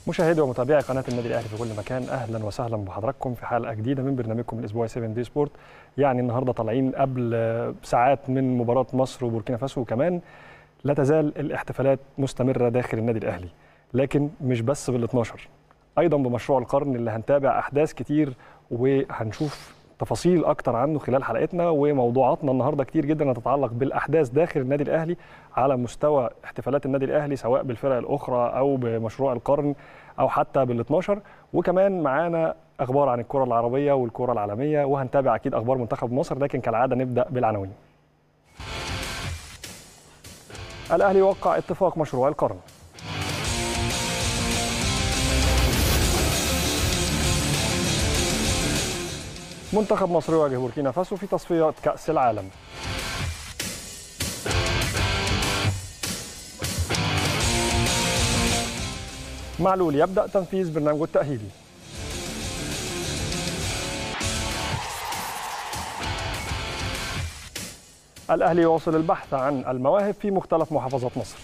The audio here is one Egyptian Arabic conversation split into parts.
مشاهدي ومتابعي قناه النادي الاهلي في كل مكان اهلا وسهلا بحضراتكم في حلقه جديده من برنامجكم الاسبوعي 7 دي سبورت يعني النهارده طالعين قبل ساعات من مباراه مصر وبوركينا فاسو وكمان لا تزال الاحتفالات مستمره داخل النادي الاهلي لكن مش بس بال 12 ايضا بمشروع القرن اللي هنتابع احداث كتير وهنشوف تفاصيل اكتر عنه خلال حلقتنا وموضوعاتنا النهارده كتير جدا هتتعلق بالاحداث داخل النادي الاهلي على مستوى احتفالات النادي الاهلي سواء بالفرق الاخرى او بمشروع القرن او حتى بال 12 وكمان معانا اخبار عن الكره العربيه والكره العالميه وهنتابع اكيد اخبار منتخب مصر لكن كالعاده نبدا بالعناوين. الاهلي وقع اتفاق مشروع القرن. منتخب مصر يواجه بوركينا فاسو في تصفيات كأس العالم معلول يبدأ تنفيذ برنامجه التأهيلي الأهلي يواصل البحث عن المواهب في مختلف محافظات مصر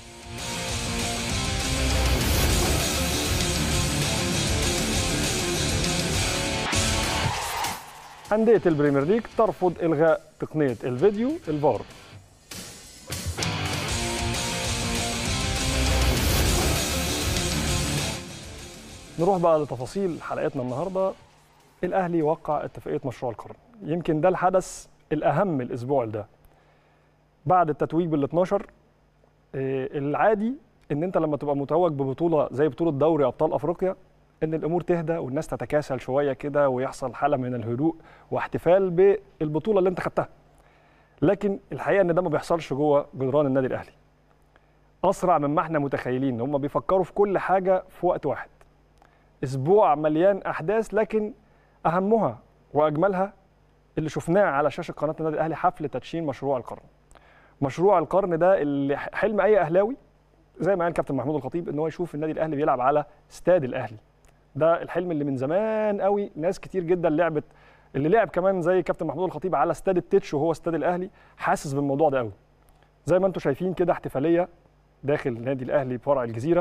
أندية البريمير ليج ترفض إلغاء تقنية الفيديو الفار نروح بقى لتفاصيل حلقتنا النهارده الأهلي وقع اتفاقية مشروع القرن يمكن ده الحدث الأهم الأسبوع ده بعد التتويج بال 12 العادي ان انت لما تبقى متوج ببطوله زي بطوله دوري ابطال افريقيا ان الامور تهدى والناس تتكاسل شويه كده ويحصل حاله من الهدوء واحتفال بالبطوله اللي انت خدتها لكن الحقيقه ان ده ما بيحصلش جوه جدران النادي الاهلي اسرع مما احنا متخيلين ان هم بيفكروا في كل حاجه في وقت واحد اسبوع مليان احداث لكن اهمها واجملها اللي شفناه على شاشه قناه النادي الاهلي حفل تدشين مشروع القرن مشروع القرن ده اللي حلم اي اهلاوي زي ما قال كابتن محمود الخطيب ان هو يشوف النادي الاهلي بيلعب على استاد الاهلي ده الحلم اللي من زمان قوي ناس كتير جدا لعبت اللي لعب كمان زي كابتن محمود الخطيب على استاد التتش وهو استاد الاهلي حاسس بالموضوع ده قوي زي ما انتم شايفين كده احتفاليه داخل النادي الاهلي فرع الجزيره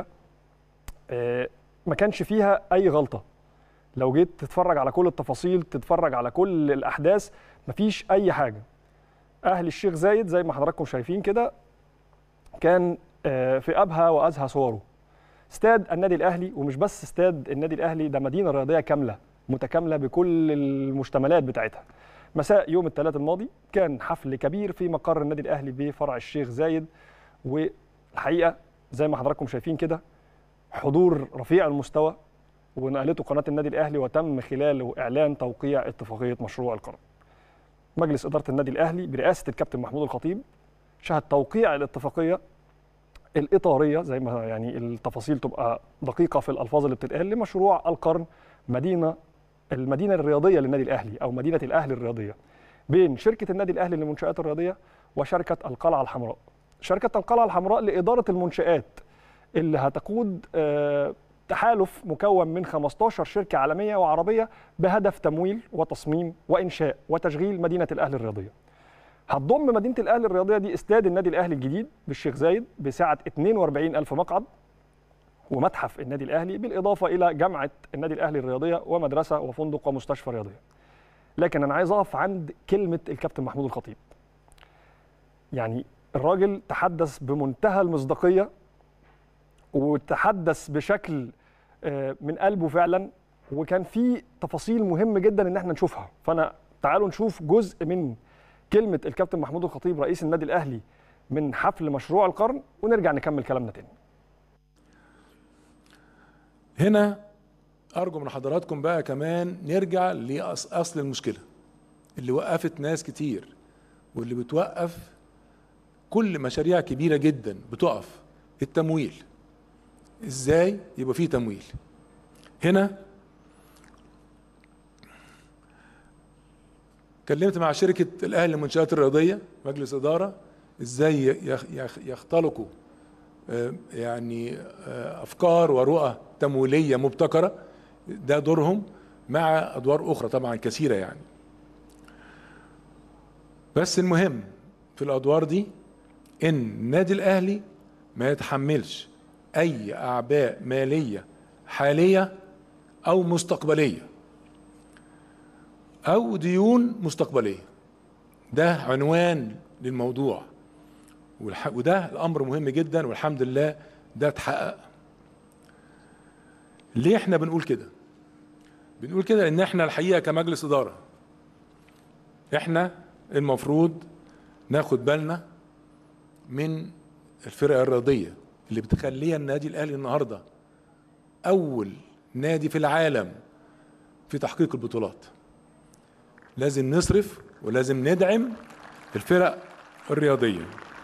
اه ما كانش فيها اي غلطه لو جيت تتفرج على كل التفاصيل تتفرج على كل الاحداث مفيش اي حاجه اهل الشيخ زايد زي ما حضراتكم شايفين كده كان اه في ابهى وازهى صوره استاد النادي الاهلي ومش بس استاد النادي الاهلي ده مدينه رياضيه كامله متكامله بكل المشتملات بتاعتها مساء يوم الثلاث الماضي كان حفل كبير في مقر النادي الاهلي بفرع الشيخ زايد والحقيقه زي ما حضراتكم شايفين كده حضور رفيع المستوى ونقلته قناه النادي الاهلي وتم خلاله اعلان توقيع اتفاقيه مشروع القرن مجلس اداره النادي الاهلي برئاسه الكابتن محمود الخطيب شهد توقيع الاتفاقيه الاطاريه زي ما يعني التفاصيل تبقى دقيقه في الالفاظ اللي بتتقال لمشروع القرن مدينه المدينه الرياضيه للنادي الاهلي او مدينه الاهلي الرياضيه بين شركه النادي الاهلي للمنشات الرياضيه وشركه القلعه الحمراء شركه القلعه الحمراء لاداره المنشات اللي هتقود تحالف مكون من 15 شركه عالميه وعربيه بهدف تمويل وتصميم وانشاء وتشغيل مدينه الاهلي الرياضيه هتضم مدينه الاهلي الرياضيه دي استاد النادي الاهلي الجديد بالشيخ زايد بسعه 42 الف مقعد ومتحف النادي الاهلي بالاضافه الى جامعه النادي الاهلي الرياضيه ومدرسه وفندق ومستشفى رياضيه لكن انا عايز اقف عند كلمه الكابتن محمود الخطيب يعني الراجل تحدث بمنتهى المصداقيه وتحدث بشكل من قلبه فعلا وكان في تفاصيل مهم جدا ان احنا نشوفها فانا تعالوا نشوف جزء من كلمه الكابتن محمود الخطيب رئيس النادي الاهلي من حفل مشروع القرن ونرجع نكمل كلامنا تاني هنا ارجو من حضراتكم بقى كمان نرجع لاصل المشكله اللي وقفت ناس كتير واللي بتوقف كل مشاريع كبيره جدا بتقف التمويل ازاي يبقى فيه تمويل هنا اتكلمت مع شركة الأهلي للمنشآت الرياضية مجلس إدارة إزاي يختلقوا يعني أفكار ورؤى تمويلية مبتكرة ده دورهم مع أدوار أخرى طبعا كثيرة يعني بس المهم في الأدوار دي إن النادي الأهلي ما يتحملش أي أعباء مالية حاليه او مستقبليه او ديون مستقبليه ده عنوان للموضوع والح... وده الامر مهم جدا والحمد لله ده اتحقق ليه احنا بنقول كده بنقول كده لان احنا الحقيقه كمجلس اداره احنا المفروض ناخد بالنا من الفرق الرياضيه اللي بتخليها النادي الاهلي النهارده اول نادي في العالم في تحقيق البطولات لازم نصرف ولازم ندعم الفرق الرياضيه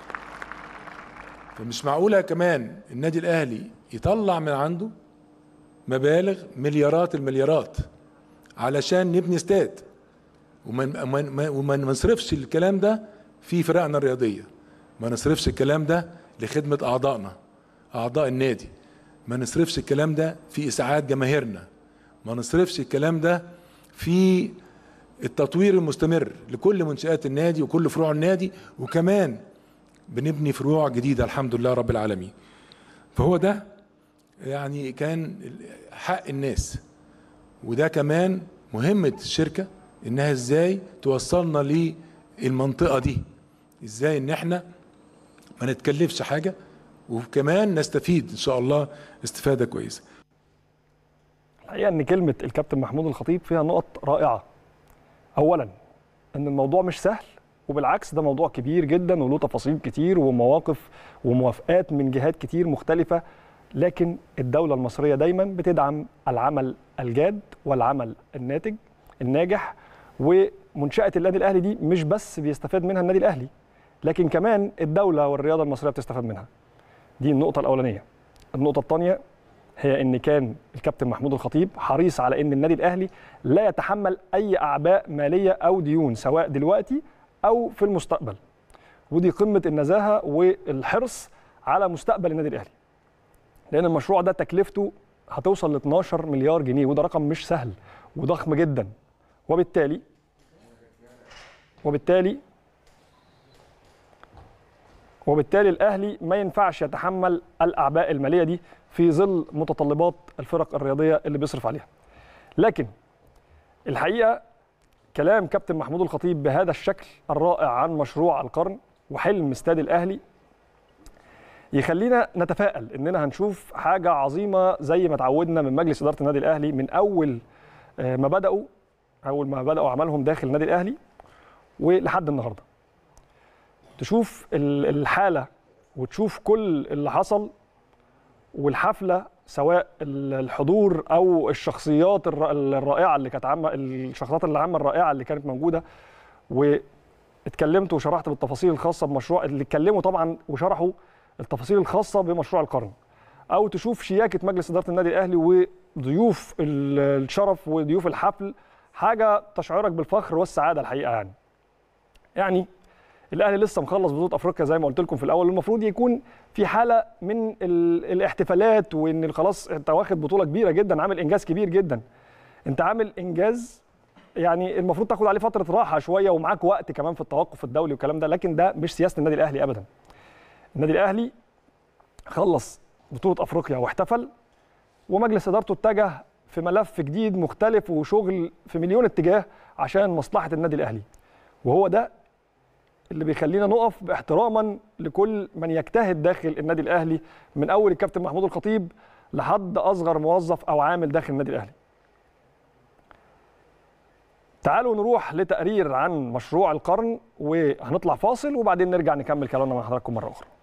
فمش معقوله كمان النادي الاهلي يطلع من عنده مبالغ مليارات المليارات علشان نبني استاد وما وما وما نصرفش الكلام ده في فرقنا الرياضيه ما نصرفش الكلام ده لخدمه اعضائنا اعضاء النادي ما نصرفش الكلام ده في اسعاد جماهيرنا ما نصرفش الكلام ده في التطوير المستمر لكل منشآت النادي وكل فروع النادي وكمان بنبني فروع جديدة الحمد لله رب العالمين فهو ده يعني كان حق الناس وده كمان مهمة الشركة انها ازاي توصلنا للمنطقة دي ازاي ان احنا ما نتكلفش حاجة وكمان نستفيد ان شاء الله استفادة كويسة الحقيقه ان كلمه الكابتن محمود الخطيب فيها نقط رائعه اولا ان الموضوع مش سهل وبالعكس ده موضوع كبير جدا وله تفاصيل كتير ومواقف وموافقات من جهات كتير مختلفه لكن الدوله المصريه دايما بتدعم العمل الجاد والعمل الناتج الناجح ومنشاه النادي الاهلي دي مش بس بيستفاد منها النادي الاهلي لكن كمان الدوله والرياضه المصريه بتستفاد منها دي النقطه الاولانيه النقطه الثانيه هي ان كان الكابتن محمود الخطيب حريص على ان النادي الاهلي لا يتحمل اي اعباء ماليه او ديون سواء دلوقتي او في المستقبل ودي قمه النزاهه والحرص على مستقبل النادي الاهلي لان المشروع ده تكلفته هتوصل ل 12 مليار جنيه وده رقم مش سهل وضخم جدا وبالتالي وبالتالي وبالتالي الاهلي ما ينفعش يتحمل الاعباء الماليه دي في ظل متطلبات الفرق الرياضيه اللي بيصرف عليها. لكن الحقيقه كلام كابتن محمود الخطيب بهذا الشكل الرائع عن مشروع القرن وحلم استاد الاهلي يخلينا نتفائل اننا هنشوف حاجه عظيمه زي ما تعودنا من مجلس اداره النادي الاهلي من اول ما بداوا اول ما بداوا عملهم داخل النادي الاهلي ولحد النهارده. تشوف الحاله وتشوف كل اللي حصل والحفله سواء الحضور او الشخصيات الرائعه اللي كانت عامه الشخصيات اللي عامه الرائعه اللي كانت موجوده واتكلمت وشرحت بالتفاصيل الخاصه بمشروع اللي اتكلموا طبعا وشرحوا التفاصيل الخاصه بمشروع القرن او تشوف شياكه مجلس اداره النادي الاهلي وضيوف الشرف وضيوف الحفل حاجه تشعرك بالفخر والسعاده الحقيقه يعني يعني الاهلي لسه مخلص بطوله افريقيا زي ما قلت لكم في الاول المفروض يكون في حاله من الاحتفالات وان خلاص انت واخد بطوله كبيره جدا عامل انجاز كبير جدا انت عامل انجاز يعني المفروض تاخد عليه فتره راحه شويه ومعاك وقت كمان في التوقف الدولي والكلام ده لكن ده مش سياسه النادي الاهلي ابدا النادي الاهلي خلص بطوله افريقيا واحتفل ومجلس ادارته اتجه في ملف جديد مختلف وشغل في مليون اتجاه عشان مصلحه النادي الاهلي وهو ده اللي بيخلينا نقف باحتراما لكل من يجتهد داخل النادي الاهلي من اول الكابتن محمود الخطيب لحد اصغر موظف او عامل داخل النادي الاهلي. تعالوا نروح لتقرير عن مشروع القرن وهنطلع فاصل وبعدين نرجع نكمل كلامنا مع حضراتكم مره اخرى.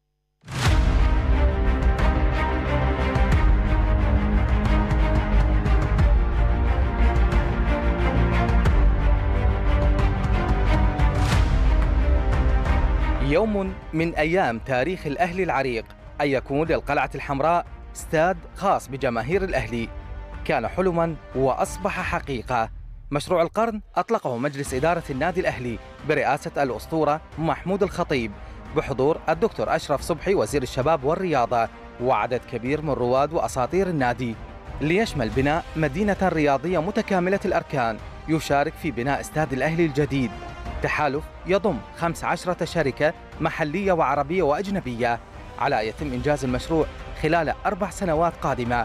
يوم من أيام تاريخ الأهلي العريق أن يكون للقلعة الحمراء استاد خاص بجماهير الأهلي كان حلما وأصبح حقيقة مشروع القرن أطلقه مجلس إدارة النادي الأهلي برئاسة الأسطورة محمود الخطيب بحضور الدكتور أشرف صبحي وزير الشباب والرياضة وعدد كبير من رواد وأساطير النادي ليشمل بناء مدينة رياضية متكاملة الأركان يشارك في بناء استاد الأهلي الجديد تحالف يضم 15 شركة محلية وعربية وأجنبية على أن يتم إنجاز المشروع خلال أربع سنوات قادمة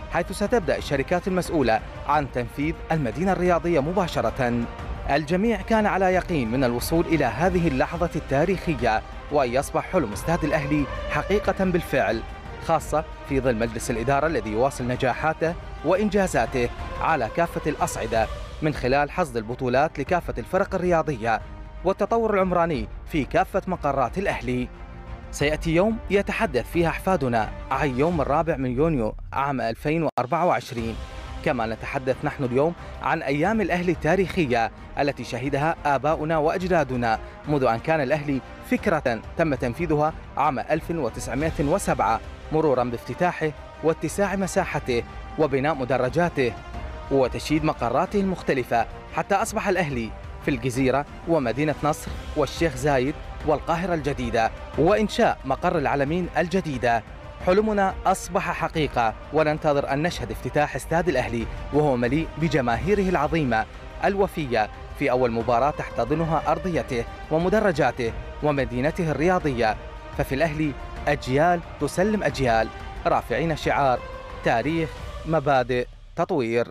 حيث ستبدأ الشركات المسؤولة عن تنفيذ المدينة الرياضية مباشرة الجميع كان على يقين من الوصول إلى هذه اللحظة التاريخية وأن يصبح حلم استاد الأهلي حقيقة بالفعل خاصة في ظل مجلس الإدارة الذي يواصل نجاحاته وإنجازاته على كافة الأصعدة من خلال حصد البطولات لكافة الفرق الرياضية والتطور العمراني في كافة مقرات الأهلي سيأتي يوم يتحدث فيه أحفادنا عن يوم الرابع من يونيو عام 2024 كما نتحدث نحن اليوم عن أيام الأهلي التاريخية التي شهدها آباؤنا وأجدادنا منذ أن كان الأهلي فكرة تم تنفيذها عام 1907 مرورا بافتتاحه واتساع مساحته وبناء مدرجاته وتشييد مقراته المختلفة حتى أصبح الأهلي في الجزيرة ومدينة نصر والشيخ زايد والقاهرة الجديدة وإنشاء مقر العالمين الجديدة حلمنا أصبح حقيقة وننتظر أن نشهد افتتاح استاد الأهلي وهو مليء بجماهيره العظيمة الوفية في أول مباراة تحتضنها أرضيته ومدرجاته ومدينته الرياضية ففي الأهلي أجيال تسلم أجيال رافعين شعار تاريخ مبادئ تطوير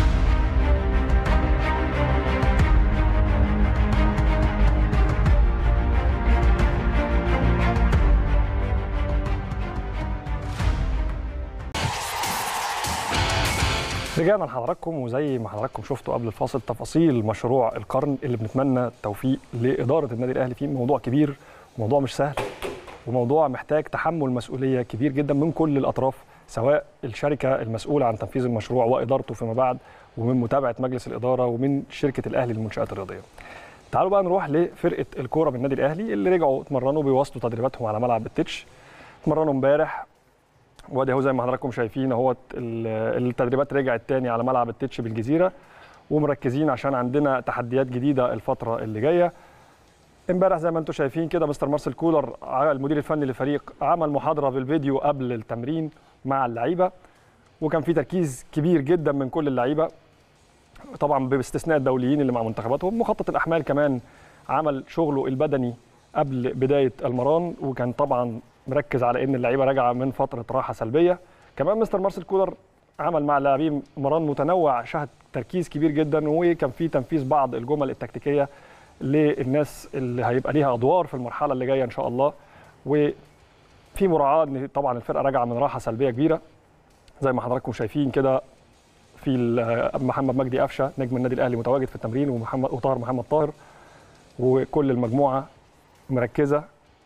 رجعنا لحضراتكم وزي ما حضراتكم شفتوا قبل الفاصل تفاصيل مشروع القرن اللي بنتمنى التوفيق لاداره النادي الاهلي فيه موضوع كبير وموضوع مش سهل وموضوع محتاج تحمل مسؤوليه كبير جدا من كل الاطراف سواء الشركه المسؤوله عن تنفيذ المشروع وادارته فيما بعد ومن متابعه مجلس الاداره ومن شركه الاهلي للمنشات الرياضيه. تعالوا بقى نروح لفرقه الكوره من النادي الاهلي اللي رجعوا اتمرنوا بيواصلوا تدريباتهم على ملعب التتش اتمرنوا امبارح وادي اهو زي ما حضراتكم شايفين اهوت ال- التدريبات رجعت تاني على ملعب التتش بالجزيره ومركزين عشان عندنا تحديات جديده الفتره اللي جايه امبارح زي ما انتم شايفين كده مستر مارسيل كولر ع- المدير الفني للفريق عمل محاضره بالفيديو قبل التمرين مع اللعيبه وكان في تركيز كبير جدا من كل اللعيبه طبعا باستثناء الدوليين اللي مع منتخباتهم مخطط الاحمال كمان عمل شغله البدني قبل بدايه المران وكان طبعا مركز على ان اللعيبه راجعه من فتره راحه سلبيه كمان مستر مارسيل كولر عمل مع اللاعبين مران متنوع شهد تركيز كبير جدا وكان في تنفيذ بعض الجمل التكتيكيه للناس اللي هيبقى ليها ادوار في المرحله اللي جايه ان شاء الله وفي مراعاه ان طبعا الفرقه راجعه من راحه سلبيه كبيره زي ما حضراتكم شايفين كده في ال- محمد مجدي قفشه نجم النادي الاهلي متواجد في التمرين ومحمد وطاهر محمد طاهر وكل المجموعه مركزه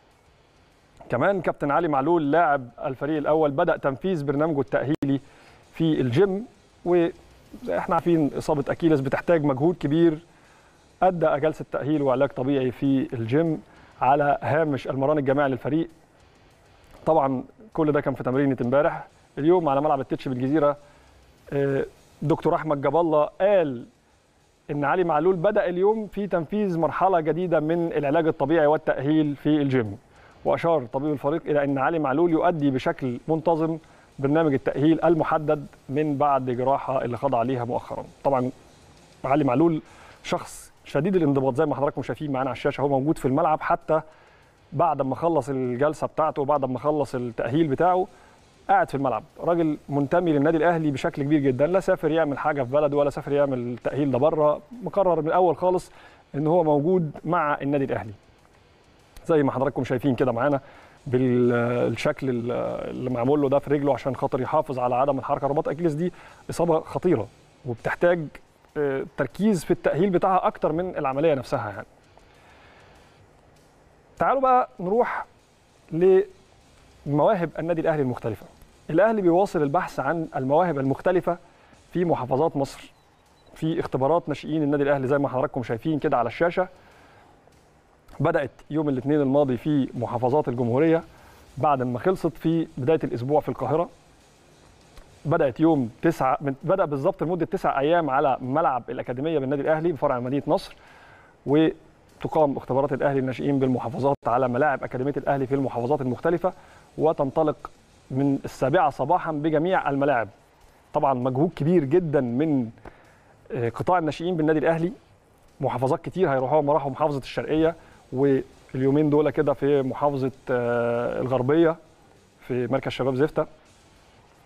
كمان كابتن علي معلول لاعب الفريق الاول بدا تنفيذ برنامجه التاهيلي في الجيم واحنا عارفين اصابه اكيلس بتحتاج مجهود كبير ادى جلسه تاهيل وعلاج طبيعي في الجيم على هامش المران الجماعي للفريق طبعا كل ده كان في تمرينه امبارح اليوم على ملعب التتش بالجزيره آه، دكتور احمد جاب الله قال ان علي معلول بدا اليوم في تنفيذ مرحله جديده من العلاج الطبيعي والتاهيل في الجيم واشار طبيب الفريق الى ان علي معلول يؤدي بشكل منتظم برنامج التاهيل المحدد من بعد جراحه اللي خضع ليها مؤخرا طبعا علي معلول شخص شديد الانضباط زي ما حضراتكم شايفين معانا على الشاشه هو موجود في الملعب حتى بعد ما خلص الجلسه بتاعته وبعد ما خلص التاهيل بتاعه قاعد في الملعب راجل منتمي للنادي الاهلي بشكل كبير جدا لا سافر يعمل حاجه في بلده ولا سافر يعمل التاهيل ده بره مقرر من الاول خالص ان هو موجود مع النادي الاهلي زي ما حضراتكم شايفين كده معانا بالشكل اللي معمول له ده في رجله عشان خاطر يحافظ على عدم الحركه رباط اكيلس دي اصابه خطيره وبتحتاج آه، تركيز في التاهيل بتاعها اكتر من العمليه نفسها يعني تعالوا بقى نروح لمواهب النادي الاهلي المختلفه الاهلي بيواصل البحث عن المواهب المختلفه في محافظات مصر في اختبارات ناشئين النادي الاهلي زي ما حضراتكم شايفين كده على الشاشه بدات يوم الاثنين الماضي في محافظات الجمهوريه بعد ما خلصت في بدايه الاسبوع في القاهره بدات يوم تسعة من بدا بالظبط لمده تسع ايام على ملعب الاكاديميه بالنادي الاهلي بفرع مدينه نصر وتقام اختبارات الاهلي الناشئين بالمحافظات على ملاعب اكاديميه الاهلي في المحافظات المختلفه وتنطلق من السابعه صباحا بجميع الملاعب طبعا مجهود كبير جدا من آه، قطاع الناشئين بالنادي الاهلي محافظات كتير هيروحوها هم راحوا محافظه الشرقيه واليومين دول كده في محافظه آه، الغربيه في مركز شباب زفته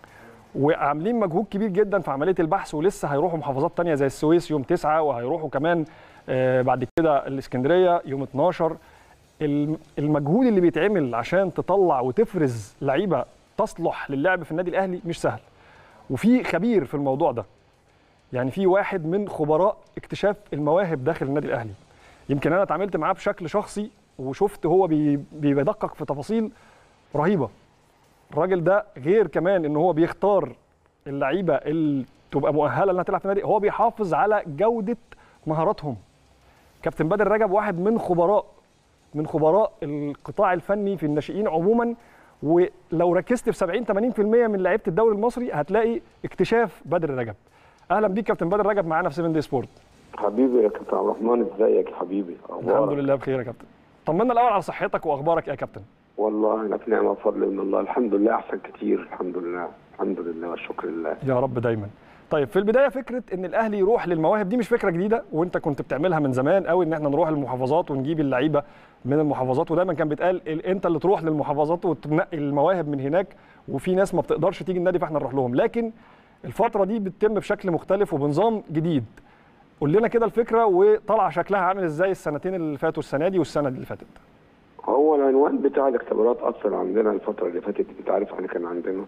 وعاملين مجهود كبير جدا في عمليه البحث ولسه هيروحوا محافظات تانية زي السويس يوم 9 وهيروحوا كمان آه، بعد كده الاسكندريه يوم 12 الم- المجهود اللي بيتعمل عشان تطلع وتفرز لعيبه تصلح للعب في النادي الاهلي مش سهل وفي خبير في الموضوع ده يعني في واحد من خبراء اكتشاف المواهب داخل النادي الاهلي يمكن انا اتعاملت معاه بشكل شخصي وشفت هو بي- بيدقق في تفاصيل رهيبه الراجل ده غير كمان ان هو بيختار اللعيبه اللي تبقى مؤهله انها تلعب في النادي هو بيحافظ على جوده مهاراتهم كابتن بدر رجب واحد من خبراء من خبراء القطاع الفني في الناشئين عموما ولو ركزت في 70 80% من لعيبه الدوري المصري هتلاقي اكتشاف بدر رجب اهلا بيك كابتن بدر رجب معانا في 7 دي سبورت حبيبي يا كابتن عبد الرحمن ازيك يا حبيبي اخبارك الحمد لله بخير يا كابتن طمنا الاول على صحتك واخبارك إيه يا كابتن والله انا في نعمه وفضل من الله الحمد لله احسن كتير الحمد لله الحمد لله والشكر لله يا رب دايما طيب في البدايه فكره ان الاهلي يروح للمواهب دي مش فكره جديده وانت كنت بتعملها من زمان قوي ان احنا نروح المحافظات ونجيب اللعيبه من المحافظات ودايما كان بيتقال ال- انت اللي تروح للمحافظات وتنقي المواهب من هناك وفي ناس ما بتقدرش تيجي النادي فاحنا نروح لهم لكن الفتره دي بتتم بشكل مختلف وبنظام جديد قول لنا كده الفكره وطالعه شكلها عامل ازاي السنتين اللي فاتوا السنه دي والسنه اللي فاتت هو العنوان بتاع الاختبارات اصلا عندنا الفتره اللي فاتت دي انت عارف احنا كان عندنا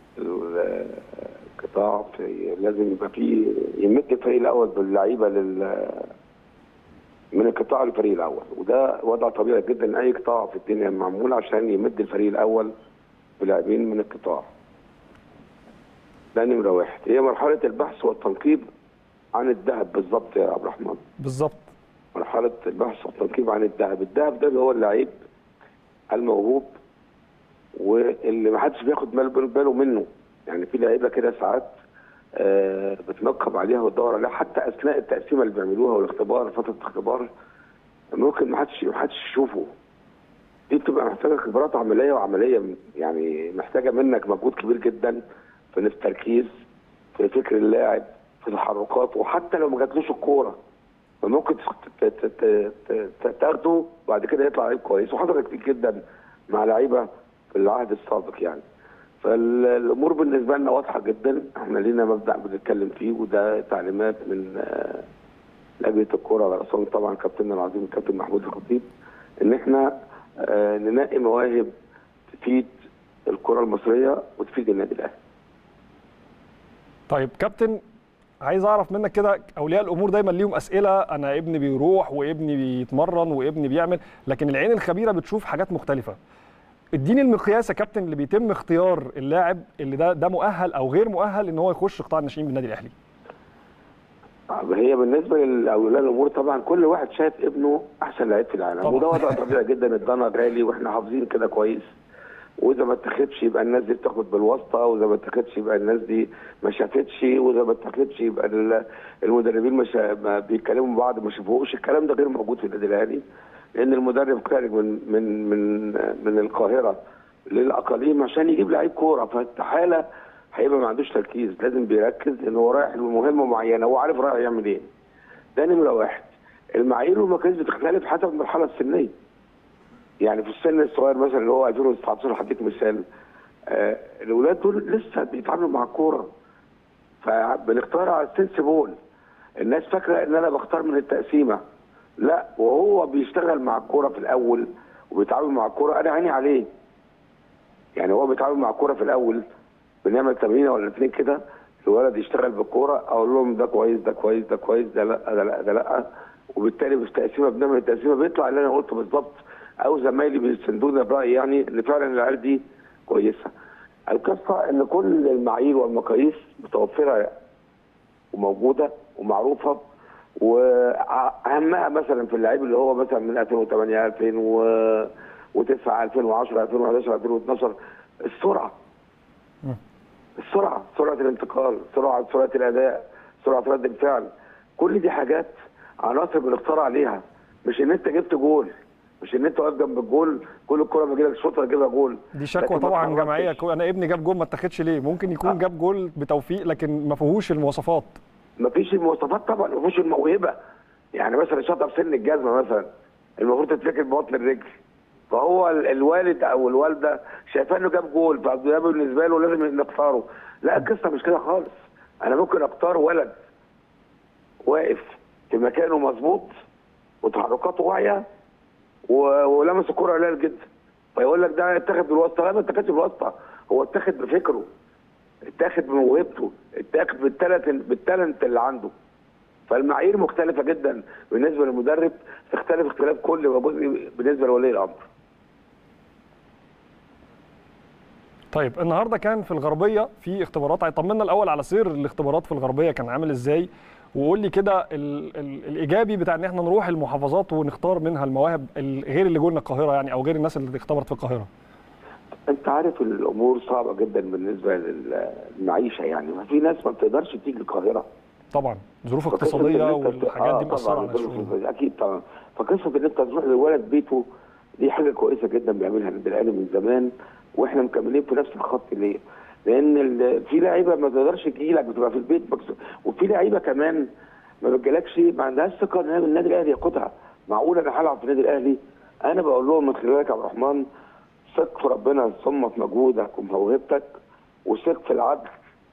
القطاع في لازم يبقى فيه يمد الفريق الاول باللعيبه لل من القطاع للفريق الاول وده وضع طبيعي جدا اي قطاع في الدنيا معمول عشان يمد الفريق الاول بلاعبين من القطاع ده نمره واحد هي مرحله البحث والتنقيب عن الذهب بالظبط يا عبد الرحمن بالظبط مرحله البحث والتنقيب عن الذهب الذهب ده اللي هو اللعيب الموهوب واللي ما حدش بياخد بال- باله منه يعني في لعيبه كده ساعات آه، بتنقب عليها وتدور عليها حتى اثناء التقسيمه اللي بيعملوها والاختبار فتره الاختبار ممكن ما حدش ما حدش يشوفه دي بتبقى محتاجه خبرات عمليه وعمليه يعني محتاجه منك مجهود كبير جدا في التركيز في فكر اللاعب في تحركاته وحتى لو ما جاتلوش الكوره فممكن ت- ت- ت- ت- ت- تاخده وبعد كده يطلع لعيب كويس وحصل كتير جدا مع لعيبه في العهد السابق يعني فالامور بالنسبه لنا واضحه جدا احنا لينا مبدا بنتكلم فيه وده تعليمات من آه، لجنه الكوره على راسهم طبعا كابتننا العظيم الكابتن محمود الخطيب ان احنا آه، ننقي مواهب تفيد الكره المصريه وتفيد النادي الاهلي طيب كابتن عايز اعرف منك كده اولياء الامور دايما ليهم اسئله انا ابني بيروح وابني بيتمرن وابني بيعمل لكن العين الخبيره بتشوف حاجات مختلفه اديني المقياس يا كابتن اللي بيتم اختيار اللاعب اللي ده ده مؤهل او غير مؤهل ان هو يخش قطاع الناشئين بالنادي الاهلي هي بالنسبه لاولياء الامور طبعا كل واحد شايف ابنه احسن لعيب في العالم طبعا. وده وضع طبيعي جدا الضنا غالي واحنا حافظين كده كويس واذا ما اتخذش يبقى الناس دي بتاخد بالواسطه واذا ما اتخذش يبقى الناس دي ما شافتش واذا ما اتخذش يبقى ال- المدربين مش ما بيتكلموا بعض ما شافوش الكلام ده غير موجود في النادي الاهلي لان المدرب خارج من من من من القاهره للاقاليم عشان يجيب لعيب كوره فاستحاله هيبقى ما عندوش تركيز لازم بيركز ان هو رايح لمهمه معينه هو عارف رايح يعمل ايه ده نمره واحد المعايير والمقاييس بتختلف حسب المرحله السنيه يعني في السن الصغير مثلا اللي هو 2019 هديك مثال آه الاولاد دول لسه بيتعاملوا مع الكوره فبنختار على السنسبول الناس فاكره ان انا بختار من التقسيمه لا وهو بيشتغل مع الكوره في الاول وبيتعامل مع الكوره انا عيني عليه يعني هو بيتعامل مع الكوره في الاول بنعمل تمرينه ولا اتنين كده الولد يشتغل بالكوره اقول لهم ده كويس ده كويس ده كويس ده لا ده لا ده لا وبالتالي في التقسيمه بنعمل التقسيمه بيطلع اللي انا قلته بالظبط او زمايلي بيستندونا برايي يعني ان فعلا العيال دي كويسه. القصه ان كل المعايير والمقاييس متوفره وموجوده ومعروفه واهمها مثلا في اللعيب اللي هو مثلا من 2008 2009 2010 2011 2012 السرعه السرعه سرعه الانتقال سرعه سرعه الاداء سرعه رد الفعل كل دي حاجات عناصر بنختار عليها مش ان انت جبت جول مش ان انت واقف جنب الجول كل الكره بيجي لك شوطه تجيبها جول دي شكوى لكن ما طبعا اتحركتش. جماعيه كو- انا ابني جاب جول ما اتاخدش ليه ممكن يكون جاب جول بتوفيق لكن ما فيهوش المواصفات مفيش المواصفات طبعا مفيش الموهبه يعني مثلا شاطر في سن الجزمه مثلا المفروض تتفكر ببطن الرجل فهو ال- الوالد او الوالده شايفاه انه جاب جول فده بالنسبه له لازم نختاره لا القصه مش كده خالص انا ممكن اختار ولد واقف في مكانه مظبوط وتحركاته واعيه و- ولمس الكره قليل جدا فيقول لك ده اتاخد بالواسطه لا ما اتاخدش بالواسطه هو اتاخد بفكره اتاخد بموهبته اتاخد بالتالنت بالتالنت اللي عنده فالمعايير مختلفه جدا بالنسبه للمدرب تختلف اختلاف كل وجزء بالنسبه لولي الامر طيب النهارده كان في الغربيه في اختبارات طمنا الاول على سير الاختبارات في الغربيه كان عامل ازاي وقول لي كده ال ال الايجابي بتاع ان احنا نروح المحافظات ونختار منها المواهب ال- غير اللي جولنا القاهره يعني او غير الناس اللي اختبرت في القاهره انت عارف الامور صعبه جدا بالنسبه للمعيشه يعني ما في ناس ما بتقدرش تيجي القاهره طبعا ظروف فقصة اقتصاديه إن أنت- والحاجات دي آه مأثره طبعاً، على الشغل ظروف- اكيد طبعا فقصه ان انت تروح للولد بيته دي حاجه كويسه جدا بيعملها النادي الاهلي من زمان واحنا مكملين في نفس الخط ليه؟ لان ال- في لعيبه ما تقدرش تجي لك بتبقى في البيت مكس- وفي لعيبه كمان ما بتجيلكش ما عندهاش ثقه ان النادي الاهلي ياخدها معقول انا هلعب في النادي الاهلي انا بقول لهم من خلالك يا عبد الرحمن ثق في ربنا ثم في مجهودك وموهبتك وثق في العدل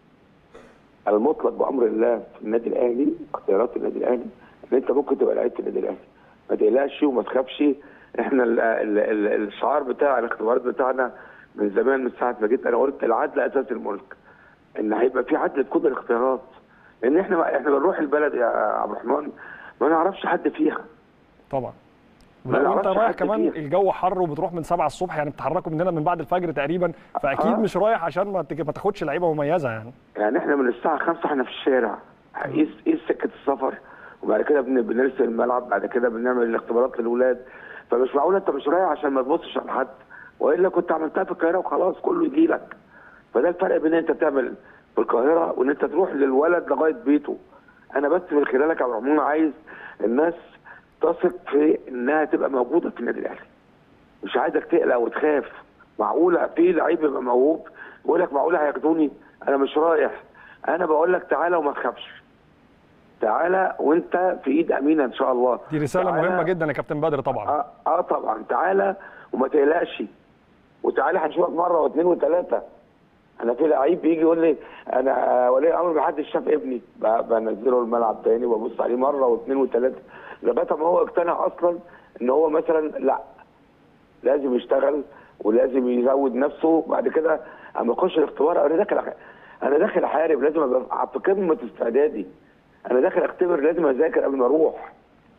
المطلق بامر الله في النادي الاهلي اختيارات النادي الاهلي ان انت ممكن تبقى لعيبه النادي الاهلي ما تقلقش وما تخافش احنا ال ال ال الشعار بتاع الاختبارات بتاعنا من زمان من ساعه ما جيت انا قلت العدل اساس الملك ان هيبقى في عدل في كل الاختيارات لان احنا احنا بنروح البلد يا عبد الرحمن ما نعرفش حد فيها طبعا ما لا وانت نعرفش رايح حد كمان فيها. الجو حر وبتروح من 7 الصبح يعني بتحركوا من هنا من بعد الفجر تقريبا فاكيد آه. مش رايح عشان ما تج- ما تاخدش لعيبه مميزه يعني يعني احنا من الساعه 5 احنا في الشارع قيس قيس سكه السفر وبعد كده بن- بنرسل الملعب بعد كده بنعمل الاختبارات للاولاد فمش معقول انت مش رايح عشان ما تبصش على حد والا كنت عملتها في القاهره وخلاص كله يجي لك فده الفرق بين انت تعمل في القاهره وان انت تروح للولد لغايه بيته انا بس من خلالك يا عبد الرحمن عايز الناس تثق في انها تبقى موجوده في النادي الاهلي مش عايزك تقلق وتخاف معقوله في لعيب يبقى موهوب يقول لك معقوله هياخدوني انا مش رايح انا بقول لك تعالى وما تخافش تعالى وانت في ايد امينه ان شاء الله دي رساله تعالى- مهمه جدا يا كابتن بدر طبعا اه, آه طبعا تعالى وما تقلقش وتعالى هنشوفك مره واثنين وثلاثه انا في لعيب بيجي يقول لي انا ولي امر ما حدش شاف ابني ب- بنزله الملعب تاني وببص عليه مره واثنين وثلاثه لغايه ما هو اقتنع اصلا ان هو مثلا لا لازم يشتغل ولازم يزود نفسه بعد كده اما يخش الاختبار انا داخل أح- انا داخل احارب لازم ابقى في قمه استعدادي انا داخل اختبر لازم اذاكر قبل ما اروح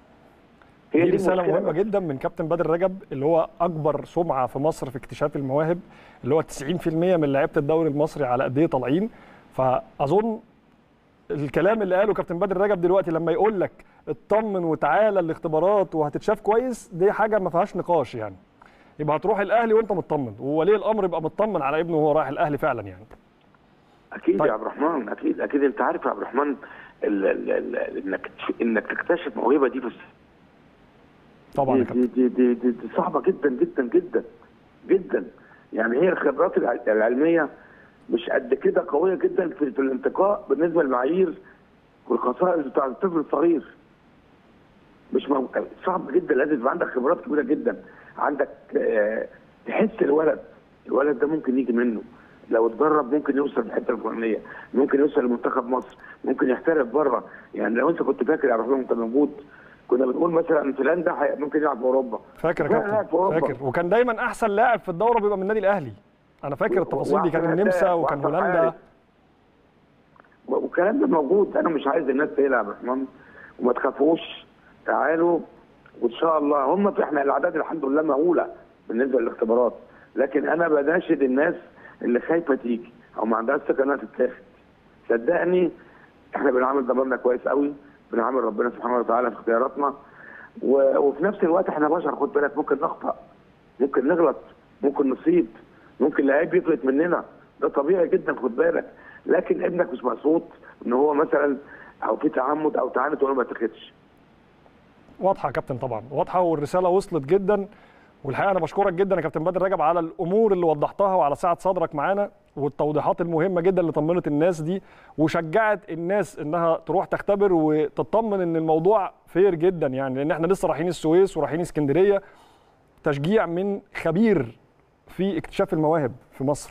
هي دي رساله المشكلة مهمه بس. جدا من كابتن بدر رجب اللي هو اكبر سمعه في مصر في اكتشاف المواهب اللي هو 90% من لعيبه الدوري المصري على قد ايه طالعين فاظن الكلام اللي قاله كابتن بدر رجب دلوقتي لما يقول لك اطمن وتعالى الاختبارات وهتتشاف كويس دي حاجه ما فيهاش نقاش يعني يبقى هتروح الاهلي وانت مطمن وولي الامر يبقى مطمن على ابنه وهو رايح الاهلي فعلا يعني اكيد طيب. يا عبد الرحمن اكيد اكيد انت عارف يا عبد الرحمن ال ال ال انك انك تكتشف موهبه دي بس طبعا يا دي, كابتن دي, دي, دي, دي صعبه جدا جدا جدا جدا يعني هي الخبرات الع- العلميه مش قد كده قويه جدا في, في الانتقاء بالنسبه للمعايير والخصائص بتاع الطفل الصغير مش مو... صعب جدا لازم يبقى عندك خبرات كبيره جدا عندك آه تحس الولد الولد ده ممكن يجي منه لو اتدرب ممكن يوصل الحته الفلانيه ممكن يوصل لمنتخب مصر ممكن يحترف بره يعني لو انت كنت فاكر يا عبد الرحمن انت موجود كنا بنقول مثلا فلان ده حي- ممكن يلعب في اوروبا فاكر يا فعلا لعب في كابتن أوروبا. فاكر وكان دايما احسن لاعب في الدوره بيبقى من النادي الاهلي انا فاكر و- التفاصيل دي كان وأحسن النمسا هداف وكان وأحسن هولندا حارس. والكلام ده موجود انا مش عايز الناس تقلق يا عبد الرحمن وما تخافوش تعالوا وان شاء الله هم في احنا الاعداد الحمد لله مهوله بالنسبه للاختبارات لكن انا بناشد الناس اللي خايفه تيجي او ما عندهاش ثقه انها تتاخد صدقني احنا بنعمل ضميرنا كويس قوي بنعمل ربنا سبحانه وتعالى في اختياراتنا و... وفي نفس الوقت احنا بشر خد بالك ممكن نخطأ ممكن نغلط ممكن نصيب ممكن لعيب يفلت مننا ده طبيعي جدا خد بالك لكن ابنك مش مقصود ان هو مثلا او في تعمد او تعاند ولا ما تاخدش واضحه يا كابتن طبعا واضحه والرساله وصلت جدا والحقيقه انا بشكرك جدا يا كابتن بدر رجب على الامور اللي وضحتها وعلى سعه صدرك معانا والتوضيحات المهمه جدا اللي طمنت الناس دي وشجعت الناس انها تروح تختبر وتطمن ان الموضوع فير جدا يعني لان احنا لسه رايحين السويس ورايحين اسكندريه تشجيع من خبير في اكتشاف المواهب في مصر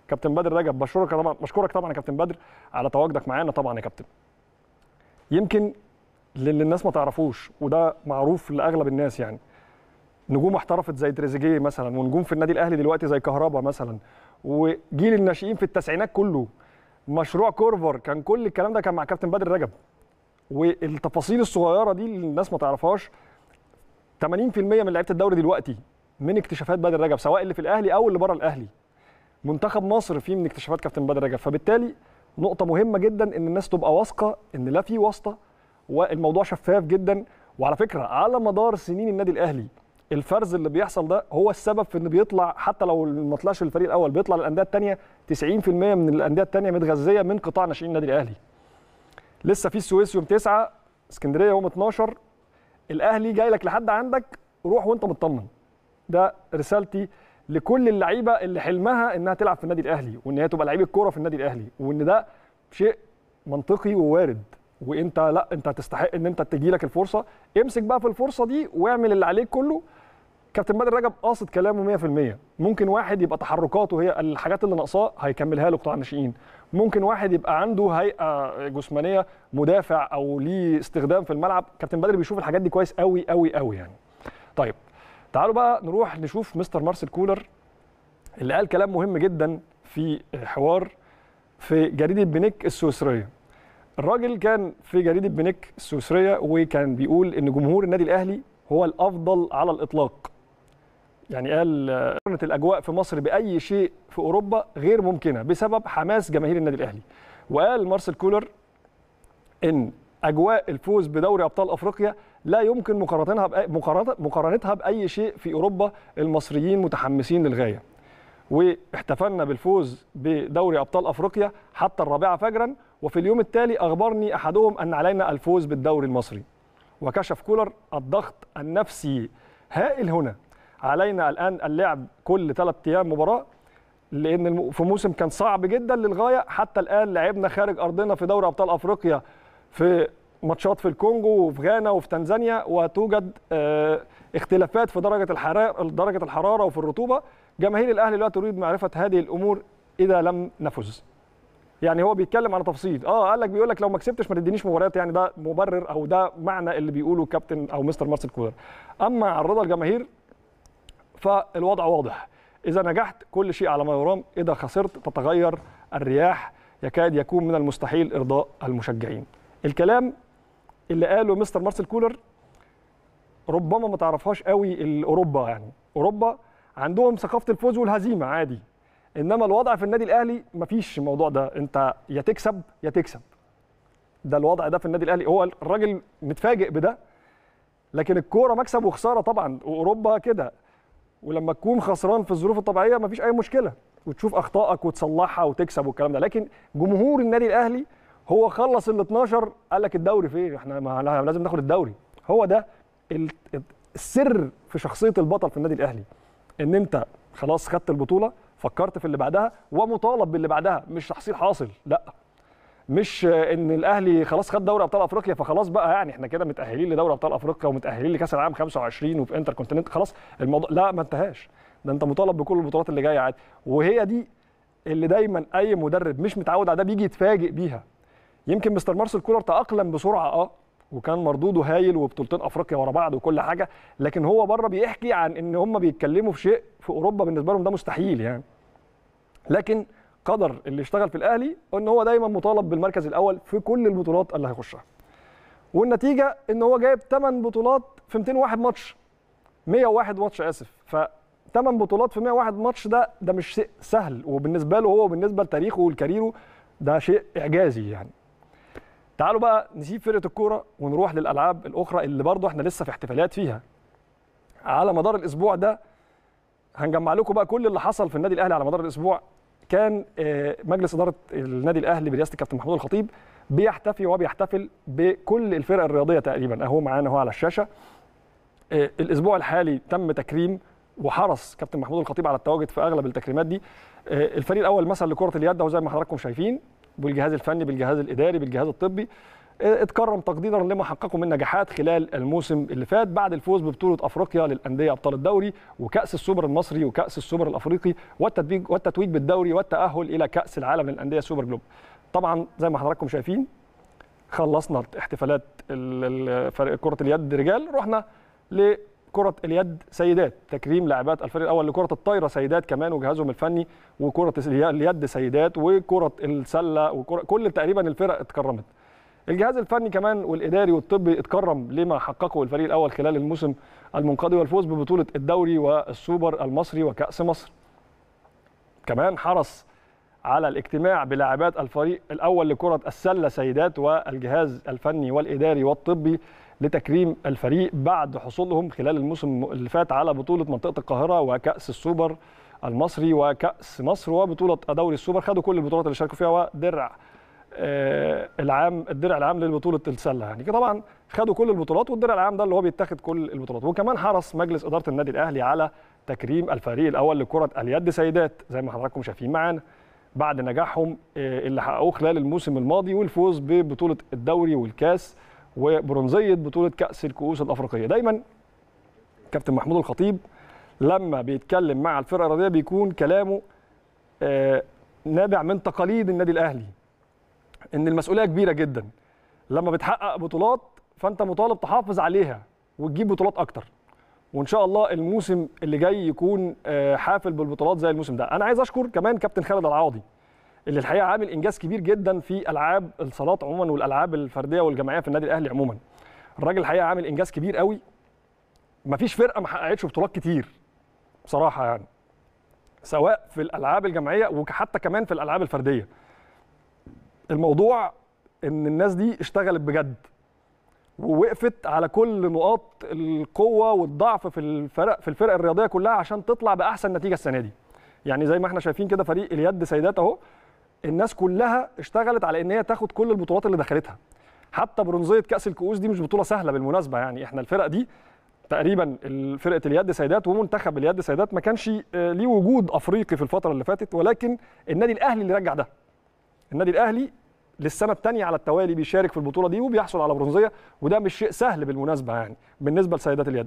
كابتن بدر رجب بشكرك طبعا بشكرك طبعا يا كابتن بدر على تواجدك معانا طبعا يا كابتن يمكن للي الناس ما تعرفوش وده معروف لاغلب الناس يعني نجوم احترفت زي تريزيجيه مثلا ونجوم في النادي الاهلي دلوقتي زي كهربا مثلا وجيل الناشئين في التسعينات كله مشروع كورفر كان كل الكلام ده كان مع كابتن بدر رجب والتفاصيل الصغيره دي اللي الناس ما تعرفهاش 80% من لعيبه الدوري دلوقتي من اكتشافات بدر رجب سواء اللي في الاهلي او اللي بره الاهلي منتخب مصر فيه من اكتشافات كابتن بدر رجب فبالتالي نقطه مهمه جدا ان الناس تبقى واثقه ان لا في واسطه والموضوع شفاف جدا وعلى فكره على مدار سنين النادي الاهلي الفرز اللي بيحصل ده هو السبب في ان بيطلع حتى لو ما طلعش الفريق الاول بيطلع للانديه الثانيه 90% من الانديه الثانيه متغذيه من قطاع ناشئين النادي الاهلي لسه في السويس يوم 9 اسكندريه يوم 12 الاهلي جاي لك لحد عندك روح وانت مطمن ده رسالتي لكل اللعيبه اللي حلمها انها تلعب في النادي الاهلي وان هي تبقى لعيبه كوره في النادي الاهلي وان ده شيء منطقي ووارد وانت لا انت هتستحق ان انت تجي لك الفرصه امسك بقى في الفرصه دي واعمل اللي عليك كله كابتن بدر رجب قاصد كلامه 100% ممكن واحد يبقى تحركاته هي الحاجات اللي ناقصاه هيكملها له قطاع الناشئين ممكن واحد يبقى عنده هيئه جسمانيه مدافع او ليه استخدام في الملعب كابتن بدر بيشوف الحاجات دي كويس قوي قوي قوي يعني طيب تعالوا بقى نروح نشوف مستر مارسيل كولر اللي قال كلام مهم جدا في حوار في جريده بنيك السويسريه الراجل كان في جريده بنيك السويسريه وكان بيقول ان جمهور النادي الاهلي هو الافضل على الاطلاق يعني قال مقارنه الاجواء في مصر باي شيء في اوروبا غير ممكنه بسبب حماس جماهير النادي الاهلي وقال مارسيل كولر ان اجواء الفوز بدوري ابطال افريقيا لا يمكن مقارنتها بأي مقارنتها باي شيء في اوروبا المصريين متحمسين للغايه واحتفلنا بالفوز بدوري ابطال افريقيا حتى الرابعه فجرا وفي اليوم التالي اخبرني احدهم ان علينا الفوز بالدوري المصري وكشف كولر الضغط النفسي هائل هنا علينا الان اللعب كل ثلاث ايام مباراه لان في موسم كان صعب جدا للغايه حتى الان لعبنا خارج ارضنا في دوري ابطال افريقيا في ماتشات في الكونغو وفي غانا وفي تنزانيا وتوجد اختلافات في درجه الحراره درجه الحراره وفي الرطوبه جماهير الاهلي لا تريد معرفه هذه الامور اذا لم نفز يعني هو بيتكلم عن تفصيل اه قال لك بيقول لك لو ما كسبتش ما تدينيش مباريات يعني ده مبرر او ده معنى اللي بيقوله كابتن او مستر مارسيل كولر اما عن رضا الجماهير فالوضع واضح اذا نجحت كل شيء على ما يرام اذا خسرت تتغير الرياح يكاد يكون من المستحيل ارضاء المشجعين الكلام اللي قاله مستر مارسيل كولر ربما ما تعرفهاش قوي اوروبا يعني اوروبا عندهم ثقافه الفوز والهزيمه عادي انما الوضع في النادي الاهلي مفيش الموضوع ده انت يا تكسب يا تكسب ده الوضع ده في النادي الاهلي هو الراجل متفاجئ بده لكن الكوره مكسب وخساره طبعا واوروبا كده ولما تكون خسران في الظروف الطبيعيه مفيش اي مشكله وتشوف اخطائك وتصلحها وتكسب والكلام ده لكن جمهور النادي الاهلي هو خلص ال 12 قال لك الدوري فين احنا ما لازم ناخد الدوري هو ده السر في شخصيه البطل في النادي الاهلي ان انت خلاص خدت البطوله فكرت في اللي بعدها ومطالب باللي بعدها مش تحصيل حاصل لا مش ان الاهلي خلاص خد دوري ابطال افريقيا فخلاص بقى يعني احنا كده متاهلين لدوري ابطال افريقيا ومتاهلين لكاس العالم 25 وفي انتر كونتيننت خلاص الموضوع لا ما انتهاش ده انت مطالب بكل البطولات اللي جايه عادي وهي دي اللي دايما اي مدرب مش متعود على ده بيجي يتفاجئ بيها يمكن مستر مارسيل كولر تاقلم بسرعه اه وكان مردوده هايل وبطولتين افريقيا ورا بعض وكل حاجه لكن هو بره بيحكي عن ان هم بيتكلموا في شيء في اوروبا بالنسبه لهم ده مستحيل يعني لكن قدر اللي اشتغل في الاهلي ان هو دايما مطالب بالمركز الاول في كل البطولات اللي هيخشها والنتيجه ان هو جايب 8 بطولات في 201 ماتش 101 ماتش اسف ف 8 بطولات في 101 ماتش ده ده مش شيء سهل وبالنسبه له هو وبالنسبه لتاريخه ولكاريره ده شيء اعجازي يعني تعالوا بقى نسيب فرقه الكوره ونروح للالعاب الاخرى اللي برضه احنا لسه في احتفالات فيها على مدار الاسبوع ده هنجمع لكم بقى كل اللي حصل في النادي الاهلي على مدار الاسبوع كان مجلس اداره النادي الاهلي برئاسه الكابتن محمود الخطيب بيحتفي وبيحتفل بكل الفرق الرياضيه تقريبا اهو معانا اهو على الشاشه الاسبوع الحالي تم تكريم وحرص كابتن محمود الخطيب على التواجد في اغلب التكريمات دي الفريق الاول مثلا لكره اليد اهو زي ما حضراتكم شايفين بالجهاز الفني بالجهاز الاداري بالجهاز الطبي اتكرم تقديرا لما حققه من نجاحات خلال الموسم اللي فات بعد الفوز ببطوله افريقيا للانديه ابطال الدوري وكاس السوبر المصري وكاس السوبر الافريقي والتتويج والتتويج بالدوري والتاهل الى كاس العالم للانديه سوبر جلوب. طبعا زي ما حضراتكم شايفين خلصنا احتفالات ال- ال- فريق كره اليد رجال رحنا لكره اليد سيدات تكريم لاعبات الفريق الاول لكره الطايره سيدات كمان وجهازهم الفني وكره اليد سيدات وكره السله وكرة كل تقريبا الفرق اتكرمت. الجهاز الفني كمان والاداري والطبي اتكرم لما حققه الفريق الاول خلال الموسم المنقضي والفوز ببطوله الدوري والسوبر المصري وكاس مصر. كمان حرص على الاجتماع بلاعبات الفريق الاول لكره السله سيدات والجهاز الفني والاداري والطبي لتكريم الفريق بعد حصولهم خلال الموسم اللي فات على بطوله منطقه القاهره وكاس السوبر المصري وكاس مصر وبطوله دوري السوبر خدوا كل البطولات اللي شاركوا فيها ودرع آه، العام الدرع العام لبطوله السله يعني كده طبعا خدوا كل البطولات والدرع العام ده اللي هو بيتاخد كل البطولات وكمان حرص مجلس اداره النادي الاهلي على تكريم الفريق الاول لكره اليد سيدات زي ما حضراتكم شايفين معانا بعد نجاحهم آه، اللي حققوه خلال الموسم الماضي والفوز ببطوله الدوري والكاس وبرونزيه بطوله كاس الكؤوس الافريقيه دايما كابتن محمود الخطيب لما بيتكلم مع الفرقه الرياضيه بيكون كلامه آه، نابع من تقاليد النادي الاهلي ان المسؤوليه كبيره جدا لما بتحقق بطولات فانت مطالب تحافظ عليها وتجيب بطولات اكتر وان شاء الله الموسم اللي جاي يكون آه، حافل بالبطولات زي الموسم ده انا عايز اشكر كمان كابتن خالد العوضي اللي الحقيقه عامل انجاز كبير جدا في العاب الصالات عموما والالعاب الفرديه والجماعيه في النادي الاهلي عموما الراجل الحقيقه عامل انجاز كبير قوي مفيش فرقه ما حققتش بطولات كتير بصراحه يعني سواء في الالعاب الجماعيه وحتى كمان في الالعاب الفرديه الموضوع ان الناس دي اشتغلت بجد ووقفت على كل نقاط القوه والضعف في الفرق في الفرق الرياضيه كلها عشان تطلع باحسن نتيجه السنه دي يعني زي ما احنا شايفين كده فريق اليد سيدات اهو الناس كلها اشتغلت على ان هي تاخد كل البطولات اللي دخلتها حتى برونزيه كاس الكؤوس دي مش بطوله سهله بالمناسبه يعني احنا الفرق دي تقريبا فرقه اليد سيدات ومنتخب اليد سيدات ما كانش آه، ليه وجود افريقي في الفتره اللي فاتت ولكن النادي الاهلي اللي رجع ده النادي الاهلي للسنه الثانيه على التوالي بيشارك في البطوله دي وبيحصل على برونزيه وده مش شيء سهل بالمناسبه يعني بالنسبه لسيدات اليد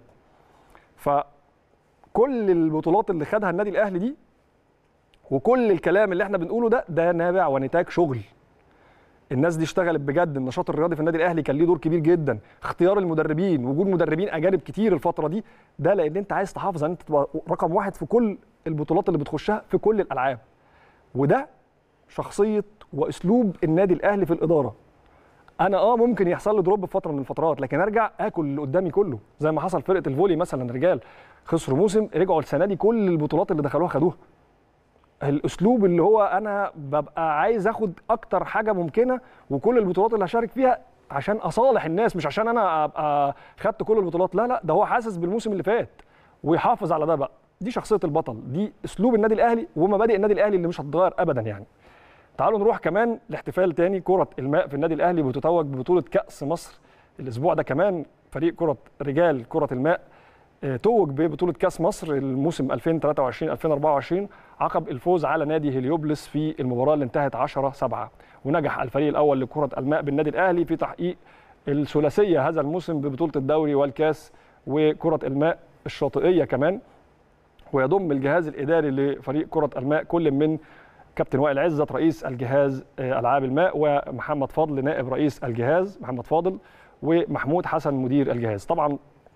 فكل البطولات اللي خدها النادي الاهلي دي وكل الكلام اللي احنا بنقوله ده ده نابع ونتاج شغل الناس دي اشتغلت بجد النشاط الرياضي في النادي الاهلي كان ليه دور كبير جدا اختيار المدربين وجود مدربين اجانب كتير الفتره دي ده لان انت عايز تحافظ ان انت تبقى رقم واحد في كل البطولات اللي بتخشها في كل الالعاب وده شخصيه واسلوب النادي الاهلي في الاداره انا اه ممكن يحصل لي دروب في فتره من الفترات لكن ارجع اكل اللي قدامي كله زي ما حصل فرقه الفولي مثلا رجال خسروا موسم رجعوا السنه دي كل البطولات اللي دخلوها خدوها الاسلوب اللي هو انا ببقى عايز اخد اكتر حاجه ممكنه وكل البطولات اللي هشارك فيها عشان اصالح الناس مش عشان انا ابقى خدت كل البطولات لا لا ده هو حاسس بالموسم اللي فات ويحافظ على ده بقى دي شخصيه البطل دي اسلوب النادي الاهلي ومبادئ النادي الاهلي اللي مش هتتغير ابدا يعني تعالوا نروح كمان لاحتفال تاني كرة الماء في النادي الأهلي بتتوج ببطولة كأس مصر الأسبوع ده كمان فريق كرة رجال كرة الماء آه، توج ببطولة كأس مصر الموسم 2023-2024 عقب الفوز على نادي هليوبلس في المباراة اللي انتهت 10 7 ونجح الفريق الأول لكرة الماء بالنادي الأهلي في تحقيق الثلاثية هذا الموسم ببطولة الدوري والكاس وكرة الماء الشاطئية كمان ويضم الجهاز الإداري لفريق كرة الماء كل من كابتن وائل عزت رئيس الجهاز آه، العاب الماء ومحمد فاضل نائب رئيس الجهاز محمد فاضل ومحمود حسن مدير الجهاز طبعا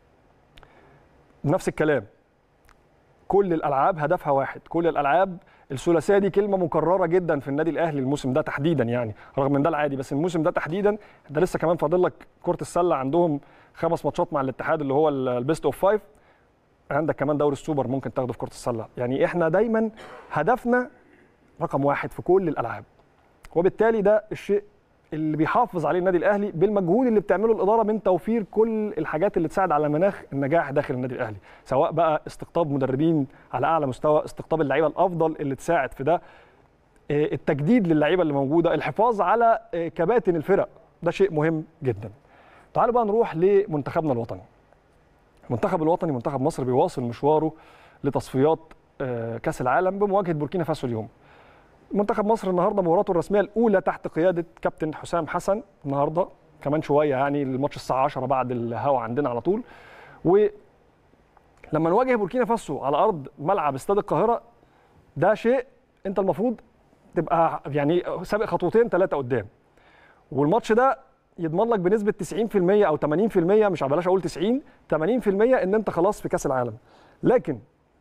نفس الكلام كل الالعاب هدفها واحد كل الالعاب الثلاثيه دي كلمه مكرره جدا في النادي الاهلي الموسم ده تحديدا يعني رغم ان ده العادي بس الموسم ده تحديدا ده لسه كمان فاضل لك كره السله عندهم خمس ماتشات مع الاتحاد اللي هو البيست اوف فايف عندك كمان دوري السوبر ممكن تاخده في كره السله يعني احنا دايما هدفنا رقم واحد في كل الالعاب وبالتالي ده الشيء اللي بيحافظ عليه النادي الاهلي بالمجهود اللي بتعمله الاداره من توفير كل الحاجات اللي تساعد على مناخ النجاح داخل النادي الاهلي سواء بقى استقطاب مدربين على اعلى مستوى استقطاب اللعيبه الافضل اللي تساعد في ده آه، التجديد للعيبه اللي موجوده الحفاظ على آه، كباتن الفرق ده شيء مهم جدا تعالوا بقى نروح لمنتخبنا الوطني المنتخب الوطني منتخب مصر بيواصل مشواره لتصفيات آه، كاس العالم بمواجهه بوركينا فاسو اليوم منتخب مصر النهارده مباراته الرسميه الاولى تحت قياده كابتن حسام حسن النهارده كمان شويه يعني الماتش الساعه 10 بعد الهوا عندنا على طول ولما نواجه بوركينا فاسو على ارض ملعب استاد القاهره ده شيء انت المفروض تبقى يعني سابق خطوتين ثلاثه قدام والماتش ده يضمن لك بنسبه 90% او 80% مش بلاش اقول 90 80% ان انت خلاص في كاس العالم لكن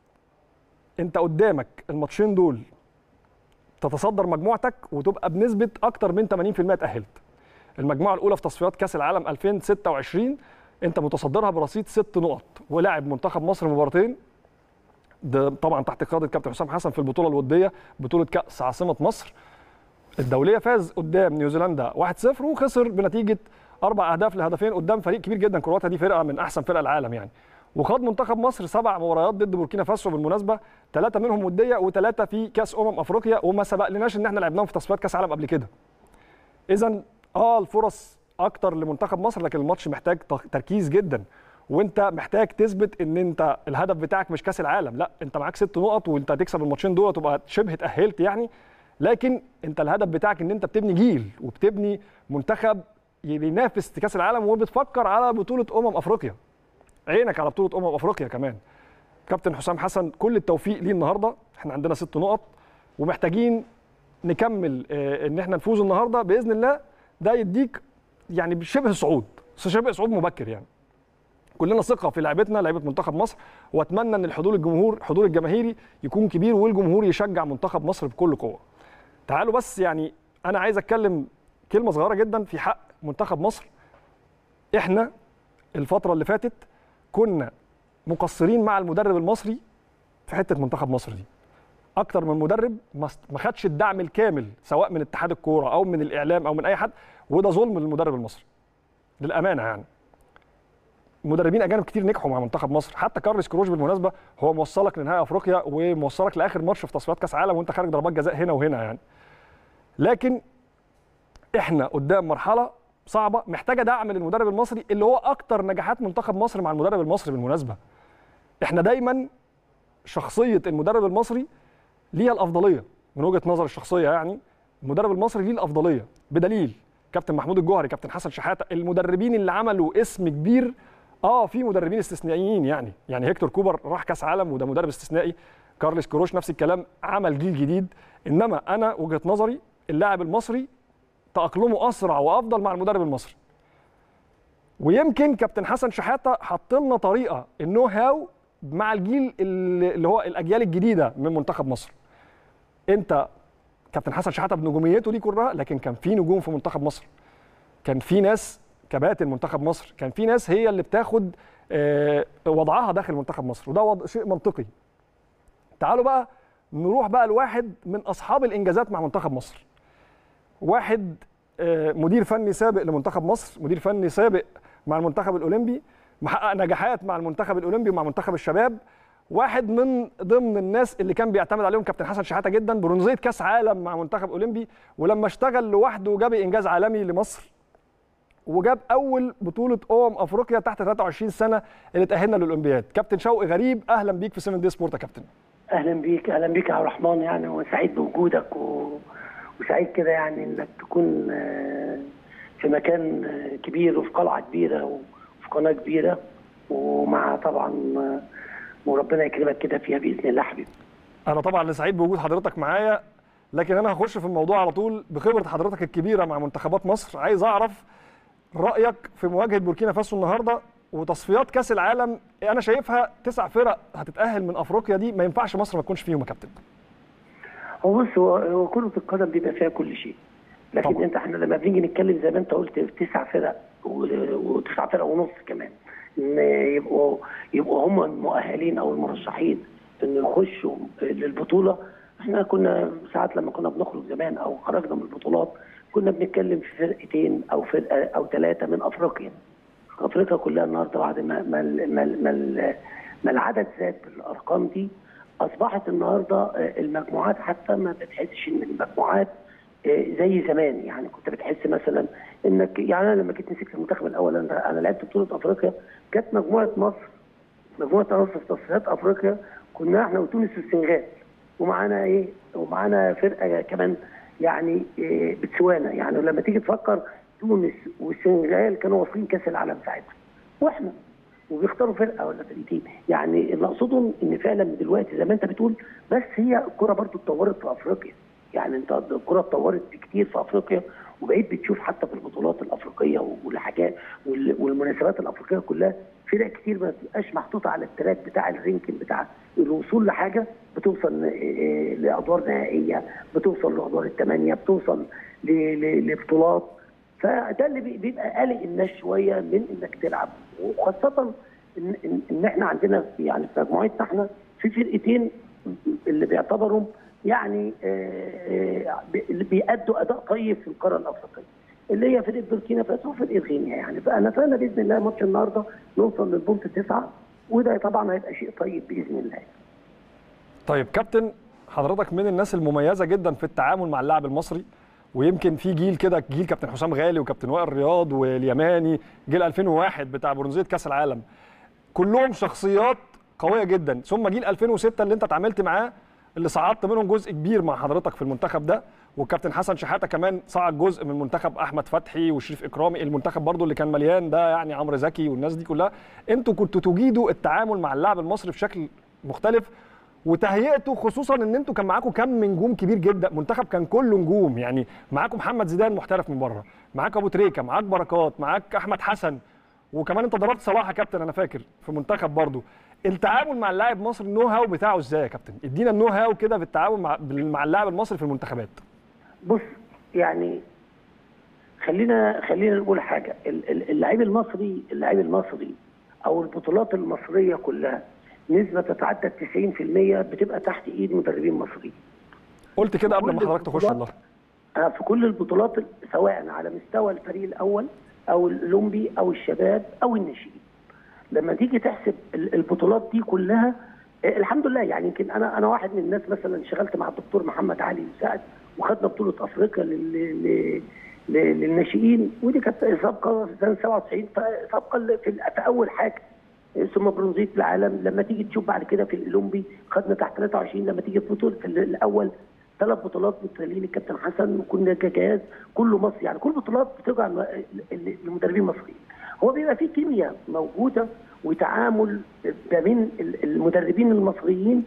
انت قدامك الماتشين دول تتصدر مجموعتك وتبقى بنسبه اكتر من 80% اتاهلت المجموعه الاولى في تصفيات كاس العالم 2026 انت متصدرها برصيد ست نقط ولاعب منتخب مصر مباراتين ده طبعا تحت قياده الكابتن حسام حسن في البطوله الوديه بطوله كاس عاصمه مصر الدوليه فاز قدام نيوزيلندا 1-0 وخسر بنتيجه اربع اهداف لهدفين قدام فريق كبير جدا كرواتيا دي فرقه من احسن فرق العالم يعني وخاض منتخب مصر سبع مباريات ضد بوركينا فاسو بالمناسبه ثلاثه منهم وديه وثلاثه في كاس امم افريقيا وما سبقلناش ان احنا لعبناهم في تصفيات كاس عالم قبل كده اذا اه الفرص اكتر لمنتخب مصر لكن الماتش محتاج تركيز جدا وانت محتاج تثبت ان انت الهدف بتاعك مش كاس العالم لا انت معاك ست نقط وانت هتكسب الماتشين دول تبقى شبه تاهلت يعني لكن انت الهدف بتاعك ان انت بتبني جيل وبتبني منتخب بينافس في كاس العالم وبتفكر على بطوله امم افريقيا عينك على بطوله امم افريقيا كمان كابتن حسام حسن كل التوفيق ليه النهارده احنا عندنا ست نقط ومحتاجين نكمل اه ان احنا نفوز النهارده باذن الله ده يديك يعني شبه صعود شبه صعود مبكر يعني كلنا ثقه في لعيبتنا لعيبه منتخب مصر واتمنى ان الحضور الجمهور حضور الجماهيري يكون كبير والجمهور يشجع منتخب مصر بكل قوه تعالوا بس يعني انا عايز اتكلم كلمه صغيره جدا في حق منتخب مصر احنا الفتره اللي فاتت كنا مقصرين مع المدرب المصري في حته منتخب مصر دي اكتر من مدرب ما خدش الدعم الكامل سواء من اتحاد الكوره او من الاعلام او من اي حد وده ظلم للمدرب المصري للامانه يعني مدربين اجانب كتير نجحوا مع منتخب مصر حتى كارلس كروش بالمناسبه هو موصلك لنهائي افريقيا وموصلك لاخر ماتش في تصفيات كاس عالم وانت خارج ضربات جزاء هنا وهنا يعني لكن احنا قدام مرحله صعبه محتاجه دعم للمدرب المصري اللي هو اكتر نجاحات منتخب مصر مع المدرب المصري بالمناسبه احنا دايما شخصيه المدرب المصري ليها الافضليه من وجهه نظر الشخصيه يعني المدرب المصري ليه الافضليه بدليل كابتن محمود الجوهري كابتن حسن شحاته المدربين اللي عملوا اسم كبير اه في مدربين استثنائيين يعني يعني هيكتور كوبر راح كاس عالم وده مدرب استثنائي كارلس كروش نفس الكلام عمل جيل جديد انما انا وجهه نظري اللاعب المصري تاقلمه اسرع وافضل مع المدرب المصري ويمكن كابتن حسن شحاته حط لنا طريقه النو هاو مع الجيل اللي هو الاجيال الجديده من منتخب مصر انت كابتن حسن شحاته بنجوميته دي كلها لكن كان في نجوم في منتخب مصر كان في ناس كباتن منتخب مصر كان في ناس هي اللي بتاخد وضعها داخل منتخب مصر وده وضع شيء منطقي تعالوا بقى نروح بقى لواحد من اصحاب الانجازات مع منتخب مصر واحد مدير فني سابق لمنتخب مصر مدير فني سابق مع المنتخب الاولمبي محقق نجاحات مع المنتخب الاولمبي ومع منتخب الشباب واحد من ضمن الناس اللي كان بيعتمد عليهم كابتن حسن شحاته جدا برونزيه كاس عالم مع منتخب اولمبي ولما اشتغل لوحده جاب انجاز عالمي لمصر وجاب اول بطوله امم افريقيا تحت 23 سنه اللي تاهلنا للاولمبياد كابتن شوقي غريب اهلا بيك في 7 دي سبورت يا كابتن اهلا بيك اهلا بيك يا عبد الرحمن يعني وسعيد بوجودك و... وسعيد كده يعني انك تكون في مكان كبير وفي قلعه كبيره وفي قناه كبيره ومع طبعا وربنا يكرمك كده فيها باذن الله حبيبي انا طبعا سعيد بوجود حضرتك معايا لكن انا هخش في الموضوع على طول بخبره حضرتك الكبيره مع منتخبات مصر عايز اعرف رايك في مواجهه بوركينا فاسو النهارده وتصفيات كاس العالم انا شايفها تسع فرق هتتاهل من افريقيا دي ما ينفعش مصر ما تكونش فيهم يا كابتن هو بص هو هو كره القدم بيبقى فيها كل شيء لكن طبعا. انت احنا لما بنيجي نتكلم زي ما انت قلت في تسع فرق وتسع فرق ونص كمان ان يبقوا يبقوا هم المؤهلين او المرشحين ان يخشوا للبطوله احنا كنا ساعات لما كنا بنخرج زمان او خرجنا من البطولات كنا بنتكلم في فرقتين او فرقه او ثلاثه من افريقيا افريقيا كلها النهارده بعد ما ما ما, ما, ما العدد زاد بالارقام دي اصبحت النهارده المجموعات حتى ما بتحسش ان المجموعات زي زمان يعني كنت بتحس مثلا انك يعني انا لما جيت مسكت المنتخب الاول انا انا لعبت بطوله افريقيا كانت مجموعه مصر مجموعه مصر في تصفيات افريقيا كنا احنا وتونس والسنغال ومعانا ايه ومعانا فرقه كمان يعني إيه بتسوانا يعني لما تيجي تفكر تونس والسنغال كانوا واصلين كاس العالم ساعتها واحنا وبيختاروا فرقه ولا فرقتين يعني اللي اقصده ان فعلا دلوقتي زي ما انت بتقول بس هي الكره برضو اتطورت في افريقيا يعني انت الكره اتطورت كتير في افريقيا وبقيت بتشوف حتى في البطولات الافريقيه والحاجات وال- والمناسبات الافريقيه كلها فرق كتير ما بتبقاش محطوطه على التراك بتاع الرينكن بتاع الوصول لحاجه بتوصل ل- إيه لادوار نهائيه بتوصل لادوار الثمانيه بتوصل ل- ل- لبطولات فده اللي بي- بيبقى قلق الناس شويه من انك تلعب وخاصه ان ان, إن احنا عندنا في- يعني في مجموعتنا احنا في فرقتين اللي بيعتبروا يعني آه، آه، بي- اللي بيأدوا اداء طيب في القاره الافريقيه اللي هي فرقه بوركينا فاسو وفرقه غينيا يعني فانا اتمنى باذن الله ماتش النهارده نوصل للبونت تسعه وده طبعا هيبقى شيء طيب باذن الله طيب كابتن حضرتك من الناس المميزه جدا في التعامل مع اللاعب المصري ويمكن في جيل كده جيل كابتن حسام غالي وكابتن وائل رياض واليماني جيل 2001 بتاع برونزيه كاس العالم كلهم شخصيات قويه جدا ثم جيل 2006 اللي انت اتعاملت معاه اللي صعدت منهم جزء كبير مع حضرتك في المنتخب ده والكابتن حسن شحاته كمان صعد جزء من منتخب احمد فتحي وشريف اكرامي المنتخب برضو اللي كان مليان ده يعني عمرو زكي والناس دي كلها انتوا كنتوا تجيدوا التعامل مع اللاعب المصري بشكل مختلف وتهيئته خصوصا ان انتوا كان معاكم كم نجوم كبير جدا منتخب كان كله نجوم يعني معاكم محمد زيدان محترف من بره معاك ابو تريكه معاك بركات معاك احمد حسن وكمان انت ضربت صلاح يا كابتن انا فاكر في منتخب برضه التعامل مع اللاعب المصري النو هاو بتاعه ازاي يا كابتن ادينا النو هاو كده في التعامل مع مع اللاعب المصري في المنتخبات بص يعني خلينا خلينا نقول حاجه ال- ال- اللعيب المصري اللعيب المصري او البطولات المصريه كلها نسبه تتعدى 90% بتبقى تحت ايد مدربين مصريين قلت كده قبل ما كل حضرتك تخش البطولات- والله آه، في كل البطولات سواء على مستوى الفريق الاول او الاولمبي او الشباب او الناشئين لما تيجي تحسب ال- البطولات دي كلها آه، الحمد لله يعني يمكن انا انا واحد من الناس مثلا اشتغلت مع الدكتور محمد علي مساعد وخدنا بطوله افريقيا لل- ل- ل- للناشئين ودي كانت سابقه في سنه 97 ف- سابقه ل- في, ال- في اول حاجه ثم برونزيه العالم لما تيجي تشوف بعد كده في الاولمبي خدنا تحت 23 لما تيجي في بطوله في الاول ثلاث بطولات متسلين الكابتن حسن وكنا كجهاز كله مصري يعني كل بطولات بترجع ل- ل- للمدربين المصريين هو بيبقى في كيمياء موجوده وتعامل ما بين ال- المدربين المصريين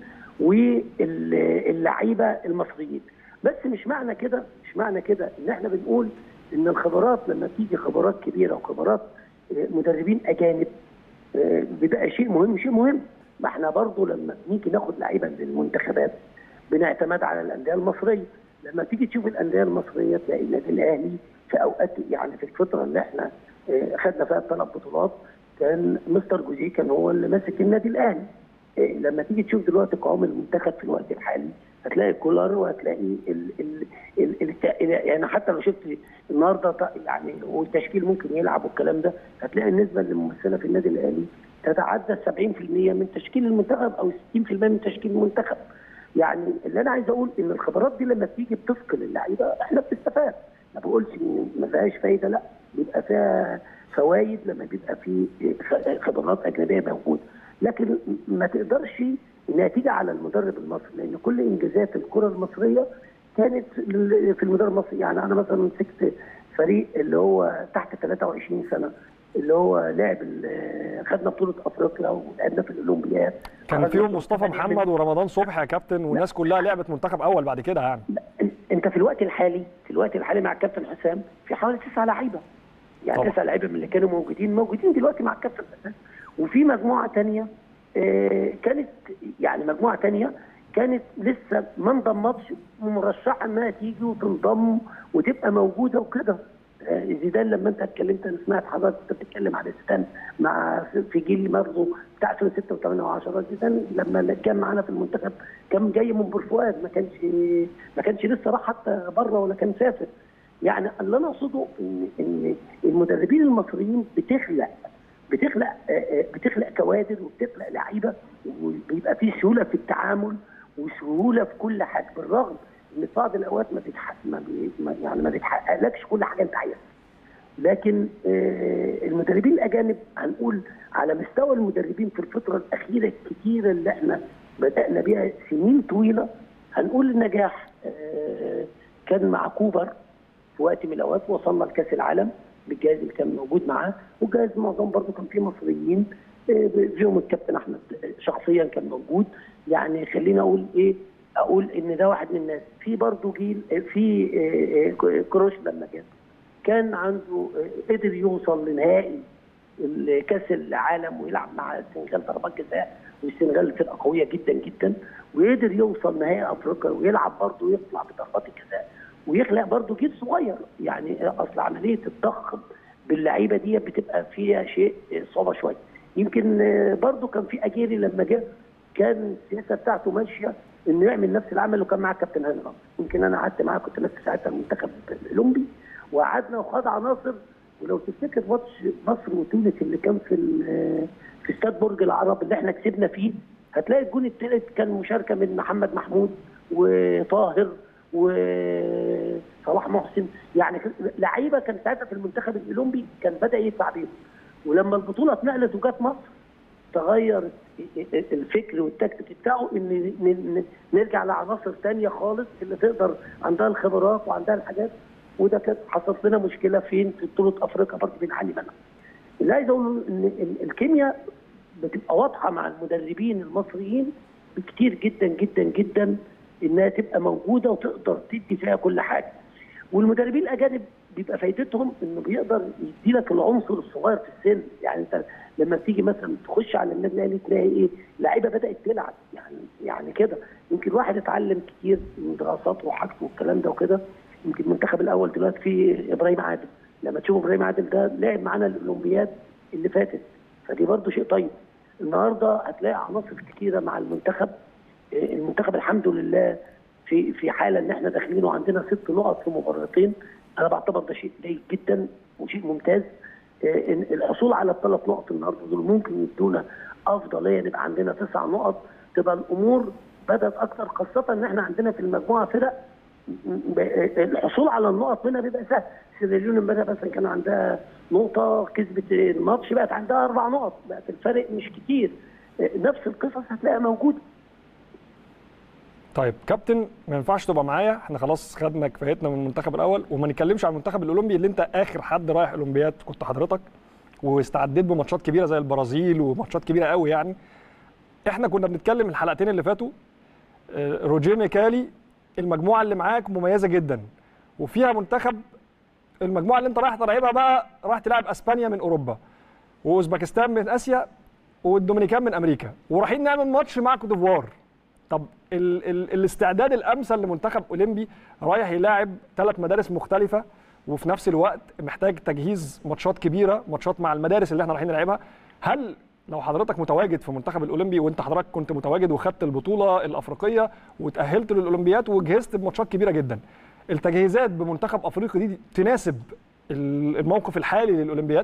واللعيبه المصريين بس مش معنى كده مش معنى كده ان احنا بنقول ان الخبرات لما تيجي خبرات كبيره وخبرات آه، مدربين اجانب آه، بيبقى شيء مهم شيء مهم ما احنا برضه لما نيجي ناخد لعيبه للمنتخبات بنعتمد على الانديه المصريه لما تيجي تشوف الانديه المصريه تلاقي النادي الاهلي في اوقات يعني في الفتره اللي احنا آه، خدنا فيها الثلاث بطولات كان مستر جوزيه كان هو اللي ماسك النادي الاهلي إيه، لما تيجي تشوف دلوقتي قوام المنتخب في الوقت الحالي هتلاقي كولر وهتلاقي ال ال ال ال يعني حتى لو شفت النهارده ط- يعني والتشكيل ممكن يلعب والكلام ده هتلاقي النسبه اللي ممثله في النادي الاهلي تتعدى 70% من تشكيل المنتخب او 60% من تشكيل المنتخب يعني اللي انا عايز اقول ان الخبرات دي لما بتيجي بتثقل اللعيبه احنا بنستفاد ما بقولش ان ما فيهاش فايده لا بيبقى فيها فوائد لما بيبقى في خ- خبرات اجنبيه موجوده لكن ما تقدرش انها تيجي على المدرب المصري لان كل انجازات الكره المصريه كانت لل- في المدرب المصري يعني انا مثلا مسكت فريق اللي هو تحت 23 سنه اللي هو لعب ال- خدنا بطوله افريقيا ولعبنا في الاولمبياد كان خرجنا فيهم مصطفى ثمانية من- محمد ورمضان صبحي يا كابتن والناس كلها لعبت منتخب اول بعد كده يعني انت في الوقت الحالي في الوقت الحالي مع الكابتن حسام في حوالي تسعة لعيبه يعني طبعا. تسعة لعيبه من اللي كانوا موجودين موجودين دلوقتي مع الكابتن حسام وفي مجموعه تانية آه، كانت يعني مجموعه تانية كانت لسه ما انضمتش ومرشحه انها تيجي وتنضم وتبقى موجوده وكده آه، زيدان لما انت اتكلمت انا سمعت حضرتك انت بتتكلم على زيدان مع في جيل برضه بتاع 2006 و8 و10 زيدان لما كان معانا في المنتخب كان جاي من بورفؤاد ما كانش ما كانش لسه راح حتى بره ولا كان سافر يعني اللي انا اقصده ان ان المدربين المصريين بتخلق بتخلق آه، آه، بتخلق كوادر وبتخلق لعيبه وبيبقى في سهوله في التعامل وسهوله في كل حاجه بالرغم ان في بعض الاوقات ما بيتحقق ما بي ما- يعني ما بيتحققلكش كل حاجه انت عايزها لكن آه، المدربين الاجانب هنقول على مستوى المدربين في الفتره الاخيره الكتيره اللي احنا بدانا بيها سنين طويله هنقول النجاح آه، كان مع كوبر في وقت من الاوقات وصلنا لكاس العالم بالجهاز اللي كان موجود معاه والجهاز معظم برضه كان فيه مصريين آه، فيهم الكابتن احمد شخصيا كان موجود يعني خليني اقول ايه اقول ان ده واحد من الناس في برضه جيل آه، في آه، آه، كروش لما جه كان عنده آه، قدر يوصل لنهائي كاس العالم ويلعب مع السنغال ضربات جزاء والسنغال فرقه قويه جدا جدا وقدر يوصل نهائي افريقيا ويلعب برضه ويطلع بضربات الجزاء ويخلق برضه جيل صغير يعني اصل عمليه الضخ باللعيبه دي بتبقى فيها شيء صعوبه شويه يمكن برضه كان في اجيري لما جه كان السياسه بتاعته ماشيه انه يعمل نفس العمل اللي كان مع الكابتن هاني رمزي يمكن انا قعدت معاه كنت ماسك ساعتها المنتخب الاولمبي وقعدنا وخد عناصر ولو تفتكر ماتش مصر وتونس اللي كان في ال- في استاد برج العرب اللي احنا كسبنا فيه هتلاقي الجون الثالث كان مشاركه من محمد محمود وطاهر وصلاح محسن يعني لعيبه كان ساعتها في المنتخب الاولمبي كان بدا يدفع بيهم ولما البطوله اتنقلت وجت مصر تغير الفكر والتكتيك بتاعه ان ن- ن- نرجع لعناصر تانية خالص اللي تقدر عندها الخبرات وعندها الحاجات وده كانت حصلت لنا مشكله فين في بطوله افريقيا برضه بنعاني منها. اللي عايز اقوله ان ال- الكيمياء بتبقى واضحه مع المدربين المصريين بكتير جدا جدا جدا انها تبقى موجوده وتقدر تدي فيها كل حاجه. والمدربين الاجانب بيبقى فايدتهم انه بيقدر يدي لك العنصر الصغير في السن يعني انت لما تيجي مثلا تخش على النادي الاهلي تلاقي ايه لعيبه بدات تلعب يعني يعني كده يمكن واحد اتعلم كتير من دراساته وحاجته والكلام ده وكده يمكن المنتخب الاول دلوقتي فيه ابراهيم عادل لما تشوف ابراهيم عادل ده لعب معانا الاولمبياد اللي فاتت فدي برضه شيء طيب النهارده هتلاقي عناصر كتيره مع المنتخب إيه، المنتخب الحمد لله في في حاله ان احنا داخلين وعندنا ست نقط في مباراتين انا بعتبر ده شيء جيد جدا وشيء ممتاز إيه، إن الحصول على الثلاث نقط النهارده دول ممكن يدونا افضليه نبقى عندنا تسع نقط تبقى الامور بدات اكثر خاصه ان احنا عندنا في المجموعه فرق الحصول على النقط منها بيبقى سهل سيراليون امبارح مثلا كان عندها نقطه كسبت الماتش بقت عندها اربع نقط بقت الفرق مش كتير نفس القصص هتلاقيها موجوده طيب كابتن ما ينفعش تبقى معايا احنا خلاص خدنا كفايتنا من المنتخب الاول وما نتكلمش عن المنتخب الاولمبي اللي انت اخر حد رايح اولمبياد كنت حضرتك واستعديت بماتشات كبيره زي البرازيل وماتشات كبيره قوي يعني احنا كنا بنتكلم الحلقتين اللي فاتوا آه، روجيه ميكالي المجموعه اللي معاك مميزه جدا وفيها منتخب المجموعه اللي انت رايح تلعبها بقى رايح تلعب اسبانيا من اوروبا واوزبكستان من اسيا والدومينيكان من امريكا ورايحين نعمل ماتش مع كوت ديفوار طب ال ال الاستعداد الامثل لمنتخب اولمبي رايح يلاعب ثلاث مدارس مختلفه وفي نفس الوقت محتاج تجهيز ماتشات كبيره ماتشات مع المدارس اللي احنا رايحين نلعبها هل لو حضرتك متواجد في منتخب الاولمبي وانت حضرتك كنت متواجد وخدت البطوله الافريقيه وتاهلت للاولمبيات وجهزت بماتشات كبيره جدا التجهيزات بمنتخب افريقي دي تناسب ال- الموقف الحالي للاولمبياد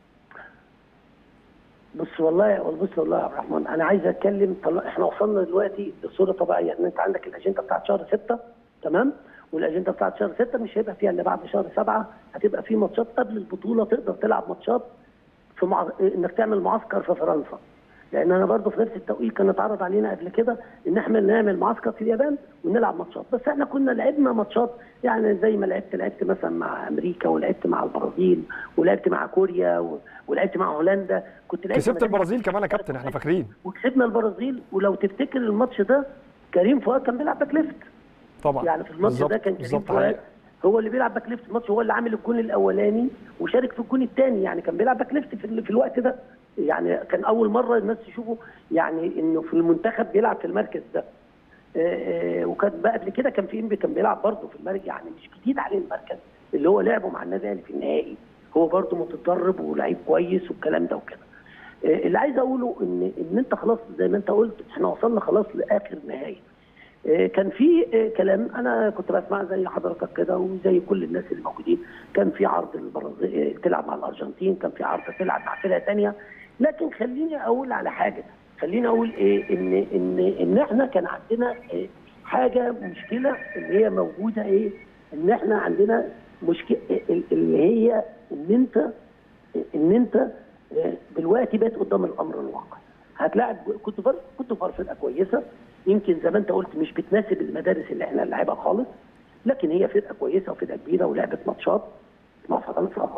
بص والله بص والله يا عبد الرحمن انا عايز اتكلم طلع احنا وصلنا دلوقتي لصوره طبيعيه ان انت عندك الاجنده بتاعت شهر 6 تمام والاجنده بتاعت شهر 6 مش هيبقى فيها الا بعد شهر 7 هتبقى في ماتشات قبل البطوله تقدر تلعب ماتشات في مع... انك تعمل معسكر في فرنسا لان انا برضو في نفس التوقيت كان اتعرض علينا قبل كده ان احنا نعمل معسكر في اليابان ونلعب ماتشات بس احنا كنا لعبنا ماتشات يعني زي ما لعبت لعبت مثلا مع امريكا ولعبت مع البرازيل ولعبت مع كوريا و... ولعبت مع هولندا كنت لعبت كسبت مدارس البرازيل كمان يا كابتن احنا فاكرين وكسبنا البرازيل ولو تفتكر الماتش ده كريم فؤاد كان بيلعب باك ليفت طبعا يعني في الماتش ده بالظبط- كان كريم بالظبط فؤاد حقيقة. هو اللي بيلعب باك ليفت الماتش هو اللي عامل الجون الاولاني وشارك في الجون الثاني يعني كان بيلعب باك ليفت في, ال- في الوقت ده يعني كان اول مره الناس تشوفه يعني انه في المنتخب بيلعب في المركز ده آه، آه، وكان بقى قبل كده كان في انبي كان بيلعب برضه في المركز يعني مش جديد عليه المركز اللي هو لعبه مع النادي الاهلي في النهائي هو برضه متدرب ولعيب كويس والكلام ده وكده آه، اللي عايز اقوله ان ان انت خلاص زي ما انت قلت احنا وصلنا خلاص لاخر نهائي آه، كان في آه، كلام انا كنت بسمع زي حضرتك كده وزي كل الناس اللي موجودين كان في عرض البرازيل آه، تلعب مع الارجنتين كان في عرض تلعب مع فرقه ثانيه لكن خليني اقول على حاجه خليني اقول ايه ان ان ان احنا كان عندنا آه، حاجه مشكله اللي هي موجوده ايه ان احنا عندنا مشكله اللي هي ان انت ان انت آه، دلوقتي بقيت قدام الامر الواقع هتلاعب كنت فار كنت فار فرقه كويسه يمكن زي ما انت قلت مش بتناسب المدارس اللي احنا بنلعبها خالص لكن هي فرقه كويسه وفرقه كبيره ولعبت ماتشات مع فرنسا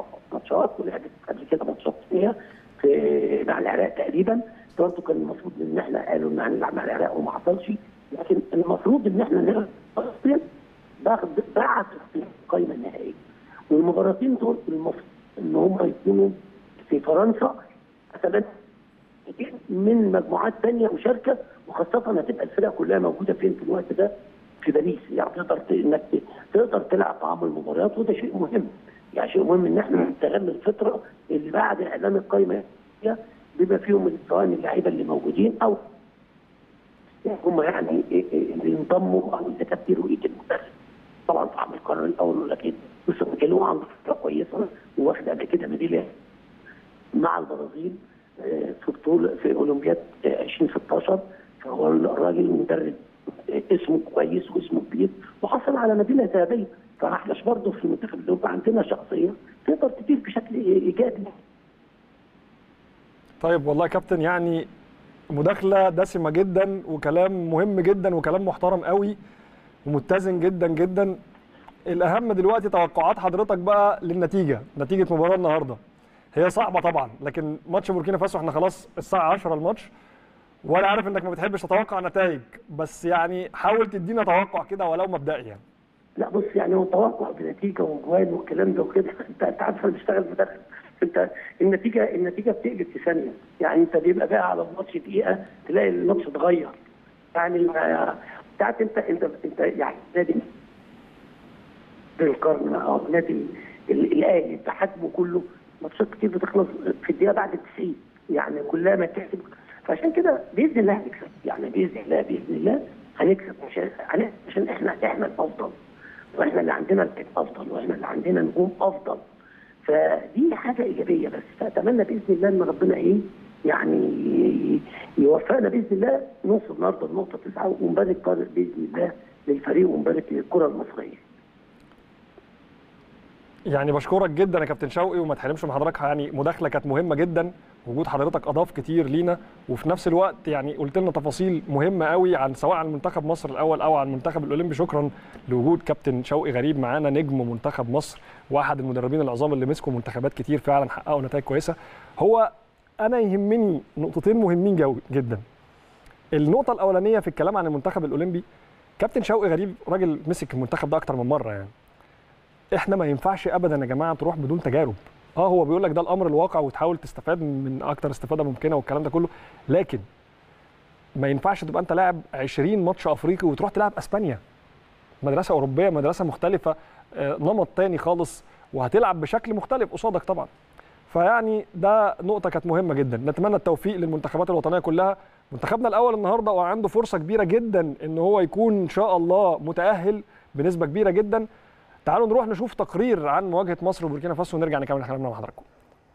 ماتشات ولعبت قبل كده ماتشات ثانيه في مع العراق تقريبا برضه كان المفروض ان احنا قالوا ان هنلعب مع العراق وما حصلش لكن المفروض ان احنا نلعب فلسطين بعد بعد القائمه النهائيه والمباراتين دول المفروض ان هم يكونوا في فرنسا مثلا من مجموعات ثانيه مشاركه وخاصه هتبقى الفرق كلها موجوده فين في الوقت ده في باريس يعني تقدر ت- انك ت- تقدر تلعب طعام المباريات وده شيء مهم يعني شيء مهم ان احنا نستغل الفتره اللي بعد اعلان القائمه دي بما فيهم من سواء اللعيبه اللي موجودين او هم يعني اللي انضموا او اللي تبديلوا ايد المدرب طبعا صاحب القرار الاول والاخير بس بيتكلموا عن فتره كويسه واخد قبل كده ميداليه مع البرازيل آه، في بطوله في اولمبياد آه، 2016 فهو الراجل مدرب آه، اسمه كويس واسمه كبير وحصل على ميداليه ذهبيه فاحنا برضه في المنتخب الاوروبي عندنا شخصيه تقدر تدير بشكل ايجابي طيب والله يا كابتن يعني مداخله دسمه جدا وكلام مهم جدا وكلام محترم قوي ومتزن جدا جدا الاهم دلوقتي توقعات حضرتك بقى للنتيجه نتيجه مباراه النهارده هي صعبه طبعا لكن ماتش بوركينا فاسو احنا خلاص الساعه 10 الماتش وانا عارف انك ما بتحبش تتوقع نتائج بس يعني حاول تدينا توقع كده ولو مبدئي يعني لا بص يعني هو توقع بنتيجه وجوان والكلام ده وكده انت انت عارف انا بشتغل مدرب انت النتيجه النتيجه بتقلب في ثانيه يعني انت بيبقى بقى على الماتش دقيقه تلاقي الماتش اتغير يعني ما- بتاعت انت انت انت يعني نادي القرن او نادي ال- الاهلي بحجمه كله ماتشات كتير بتخلص في الدقيقه بعد ال 90 يعني كلها مكاسب فعشان كده باذن الله هنكسب يعني باذن الله باذن الله هنكسب عشان هن- عشان احنا احنا الافضل واحنا اللي عندنا الكيك افضل واحنا اللي عندنا نجوم افضل فدي حاجه ايجابيه بس فاتمنى باذن الله ان ربنا ايه يعني ي- يوفقنا باذن الله نوصل النهارده لنقطه تسعه ونبارك باذن الله للفريق ونبارك للكره المصريه يعني بشكرك جدا يا كابتن شوقي وما تحرمش من حضرتك يعني مداخله كانت مهمه جدا وجود حضرتك اضاف كتير لينا وفي نفس الوقت يعني قلت لنا تفاصيل مهمه قوي عن سواء عن منتخب مصر الاول او عن المنتخب الاولمبي شكرا لوجود كابتن شوقي غريب معانا نجم منتخب مصر واحد المدربين العظام اللي مسكوا منتخبات كتير فعلا حققوا نتائج كويسه هو انا يهمني نقطتين مهمين جو جدا النقطه الاولانيه في الكلام عن المنتخب الاولمبي كابتن شوقي غريب راجل مسك المنتخب ده اكتر من مره يعني احنا ما ينفعش ابدا يا جماعه تروح بدون تجارب اه هو بيقول لك ده الامر الواقع وتحاول تستفاد من اكتر استفاده ممكنه والكلام ده كله لكن ما ينفعش تبقى انت لاعب 20 ماتش افريقي وتروح تلعب اسبانيا مدرسه اوروبيه مدرسه مختلفه آه، نمط تاني خالص وهتلعب بشكل مختلف قصادك طبعا فيعني ده نقطه كانت مهمه جدا نتمنى التوفيق للمنتخبات الوطنيه كلها منتخبنا الاول النهارده وعنده فرصه كبيره جدا ان هو يكون ان شاء الله متاهل بنسبه كبيره جدا تعالوا نروح نشوف تقرير عن مواجهه مصر وبوركينا فاسو ونرجع نكمل كلامنا مع حضراتكم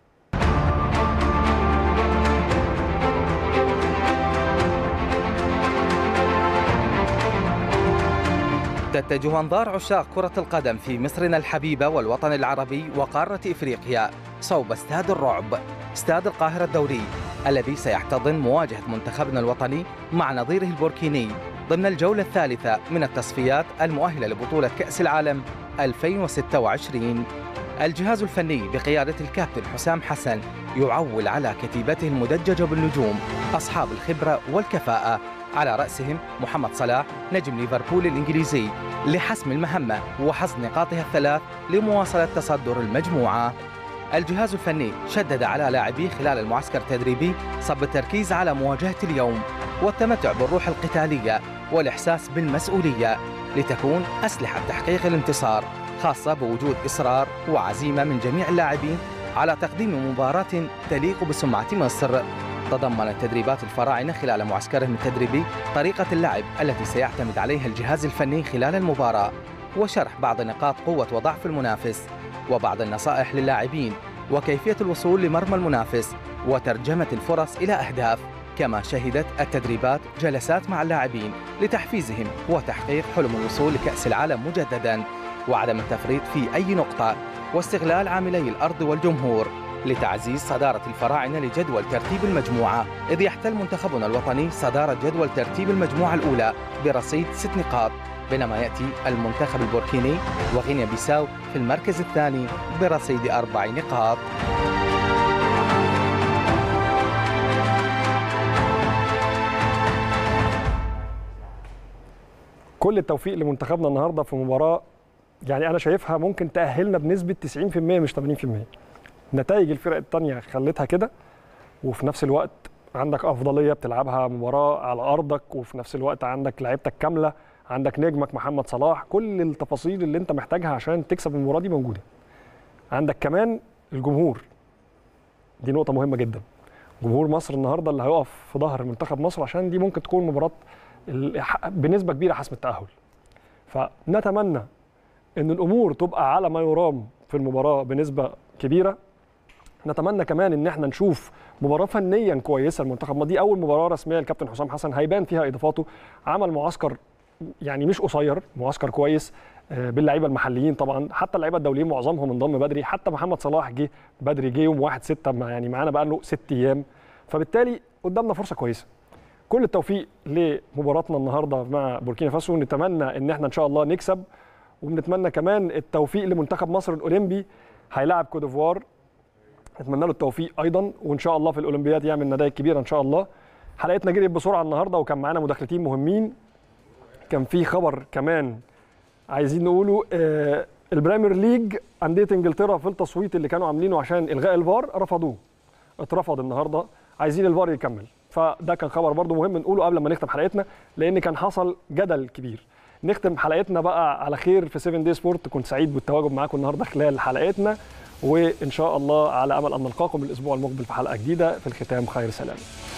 تتجه أنظار عشاق كرة القدم في مصرنا الحبيبة والوطن العربي وقارة إفريقيا صوب استاد الرعب استاد القاهرة الدولي الذي سيحتضن مواجهة منتخبنا الوطني مع نظيره البوركيني ضمن الجولة الثالثة من التصفيات المؤهلة لبطولة كأس العالم 2026 الجهاز الفني بقيادة الكابتن حسام حسن يعول على كتيبته المدججة بالنجوم أصحاب الخبرة والكفاءة على رأسهم محمد صلاح نجم ليفربول الإنجليزي لحسم المهمة وحصد نقاطها الثلاث لمواصلة تصدر المجموعة الجهاز الفني شدد على لاعبيه خلال المعسكر التدريبي صب التركيز على مواجهة اليوم والتمتع بالروح القتالية والإحساس بالمسؤولية لتكون أسلحة تحقيق الانتصار خاصة بوجود إصرار وعزيمة من جميع اللاعبين على تقديم مباراة تليق بسمعة مصر تضمنت تدريبات الفراعنة خلال معسكرهم التدريبي طريقة اللعب التي سيعتمد عليها الجهاز الفني خلال المباراة وشرح بعض نقاط قوة وضعف المنافس وبعض النصائح للاعبين وكيفية الوصول لمرمى المنافس وترجمة الفرص إلى أهداف كما شهدت التدريبات جلسات مع اللاعبين لتحفيزهم وتحقيق حلم الوصول لكأس العالم مجددا وعدم التفريط في أي نقطة واستغلال عاملي الأرض والجمهور لتعزيز صدارة الفراعنة لجدول ترتيب المجموعة إذ يحتل منتخبنا الوطني صدارة جدول ترتيب المجموعة الأولى برصيد ست نقاط بينما يأتي المنتخب البوركيني وغينيا بيساو في المركز الثاني برصيد أربع نقاط كل التوفيق لمنتخبنا النهارده في مباراه يعني انا شايفها ممكن تاهلنا بنسبه 90% مش 80% نتائج الفرق الثانيه خلتها كده وفي نفس الوقت عندك افضليه بتلعبها مباراه على ارضك وفي نفس الوقت عندك لعيبتك كامله عندك نجمك محمد صلاح كل التفاصيل اللي انت محتاجها عشان تكسب المباراه دي موجوده عندك كمان الجمهور دي نقطه مهمه جدا جمهور مصر النهارده اللي هيقف في ظهر منتخب مصر عشان دي ممكن تكون مباراه ال- بنسبه كبيره حسم التاهل فنتمنى ان الامور تبقى على ما يرام في المباراه بنسبه كبيره نتمنى كمان ان احنا نشوف مباراه فنيا كويسه المنتخب ما دي اول مباراه رسميه للكابتن حسام حسن هيبان فيها اضافاته عمل معسكر يعني مش قصير معسكر كويس آه، باللعيبه المحليين طبعا حتى اللعيبه الدوليين معظمهم انضم بدري حتى محمد صلاح جه بدري جه يوم 1 6 يعني معانا بقى له ست ايام فبالتالي قدامنا فرصه كويسه كل التوفيق لمباراتنا النهارده مع بوركينا فاسو نتمنى ان احنا ان شاء الله نكسب وبنتمنى كمان التوفيق لمنتخب مصر الاولمبي هيلاعب كوت ديفوار نتمنى له التوفيق ايضا وان شاء الله في الاولمبياد يعمل نتائج كبيره ان شاء الله حلقتنا جريت بسرعه النهارده وكان معانا مداخلتين مهمين كان في خبر كمان عايزين نقوله آه البريمير ليج انديه انجلترا في التصويت اللي كانوا عاملينه عشان الغاء الفار رفضوه اترفض النهارده عايزين الفار يكمل فده كان خبر برضو مهم نقوله قبل ما نختم حلقتنا لان كان حصل جدل كبير نختم حلقتنا بقى على خير في 7 دي سبورت كنت سعيد بالتواجد معاكم النهارده خلال حلقتنا وان شاء الله على امل ان نلقاكم الاسبوع المقبل في حلقه جديده في الختام خير سلام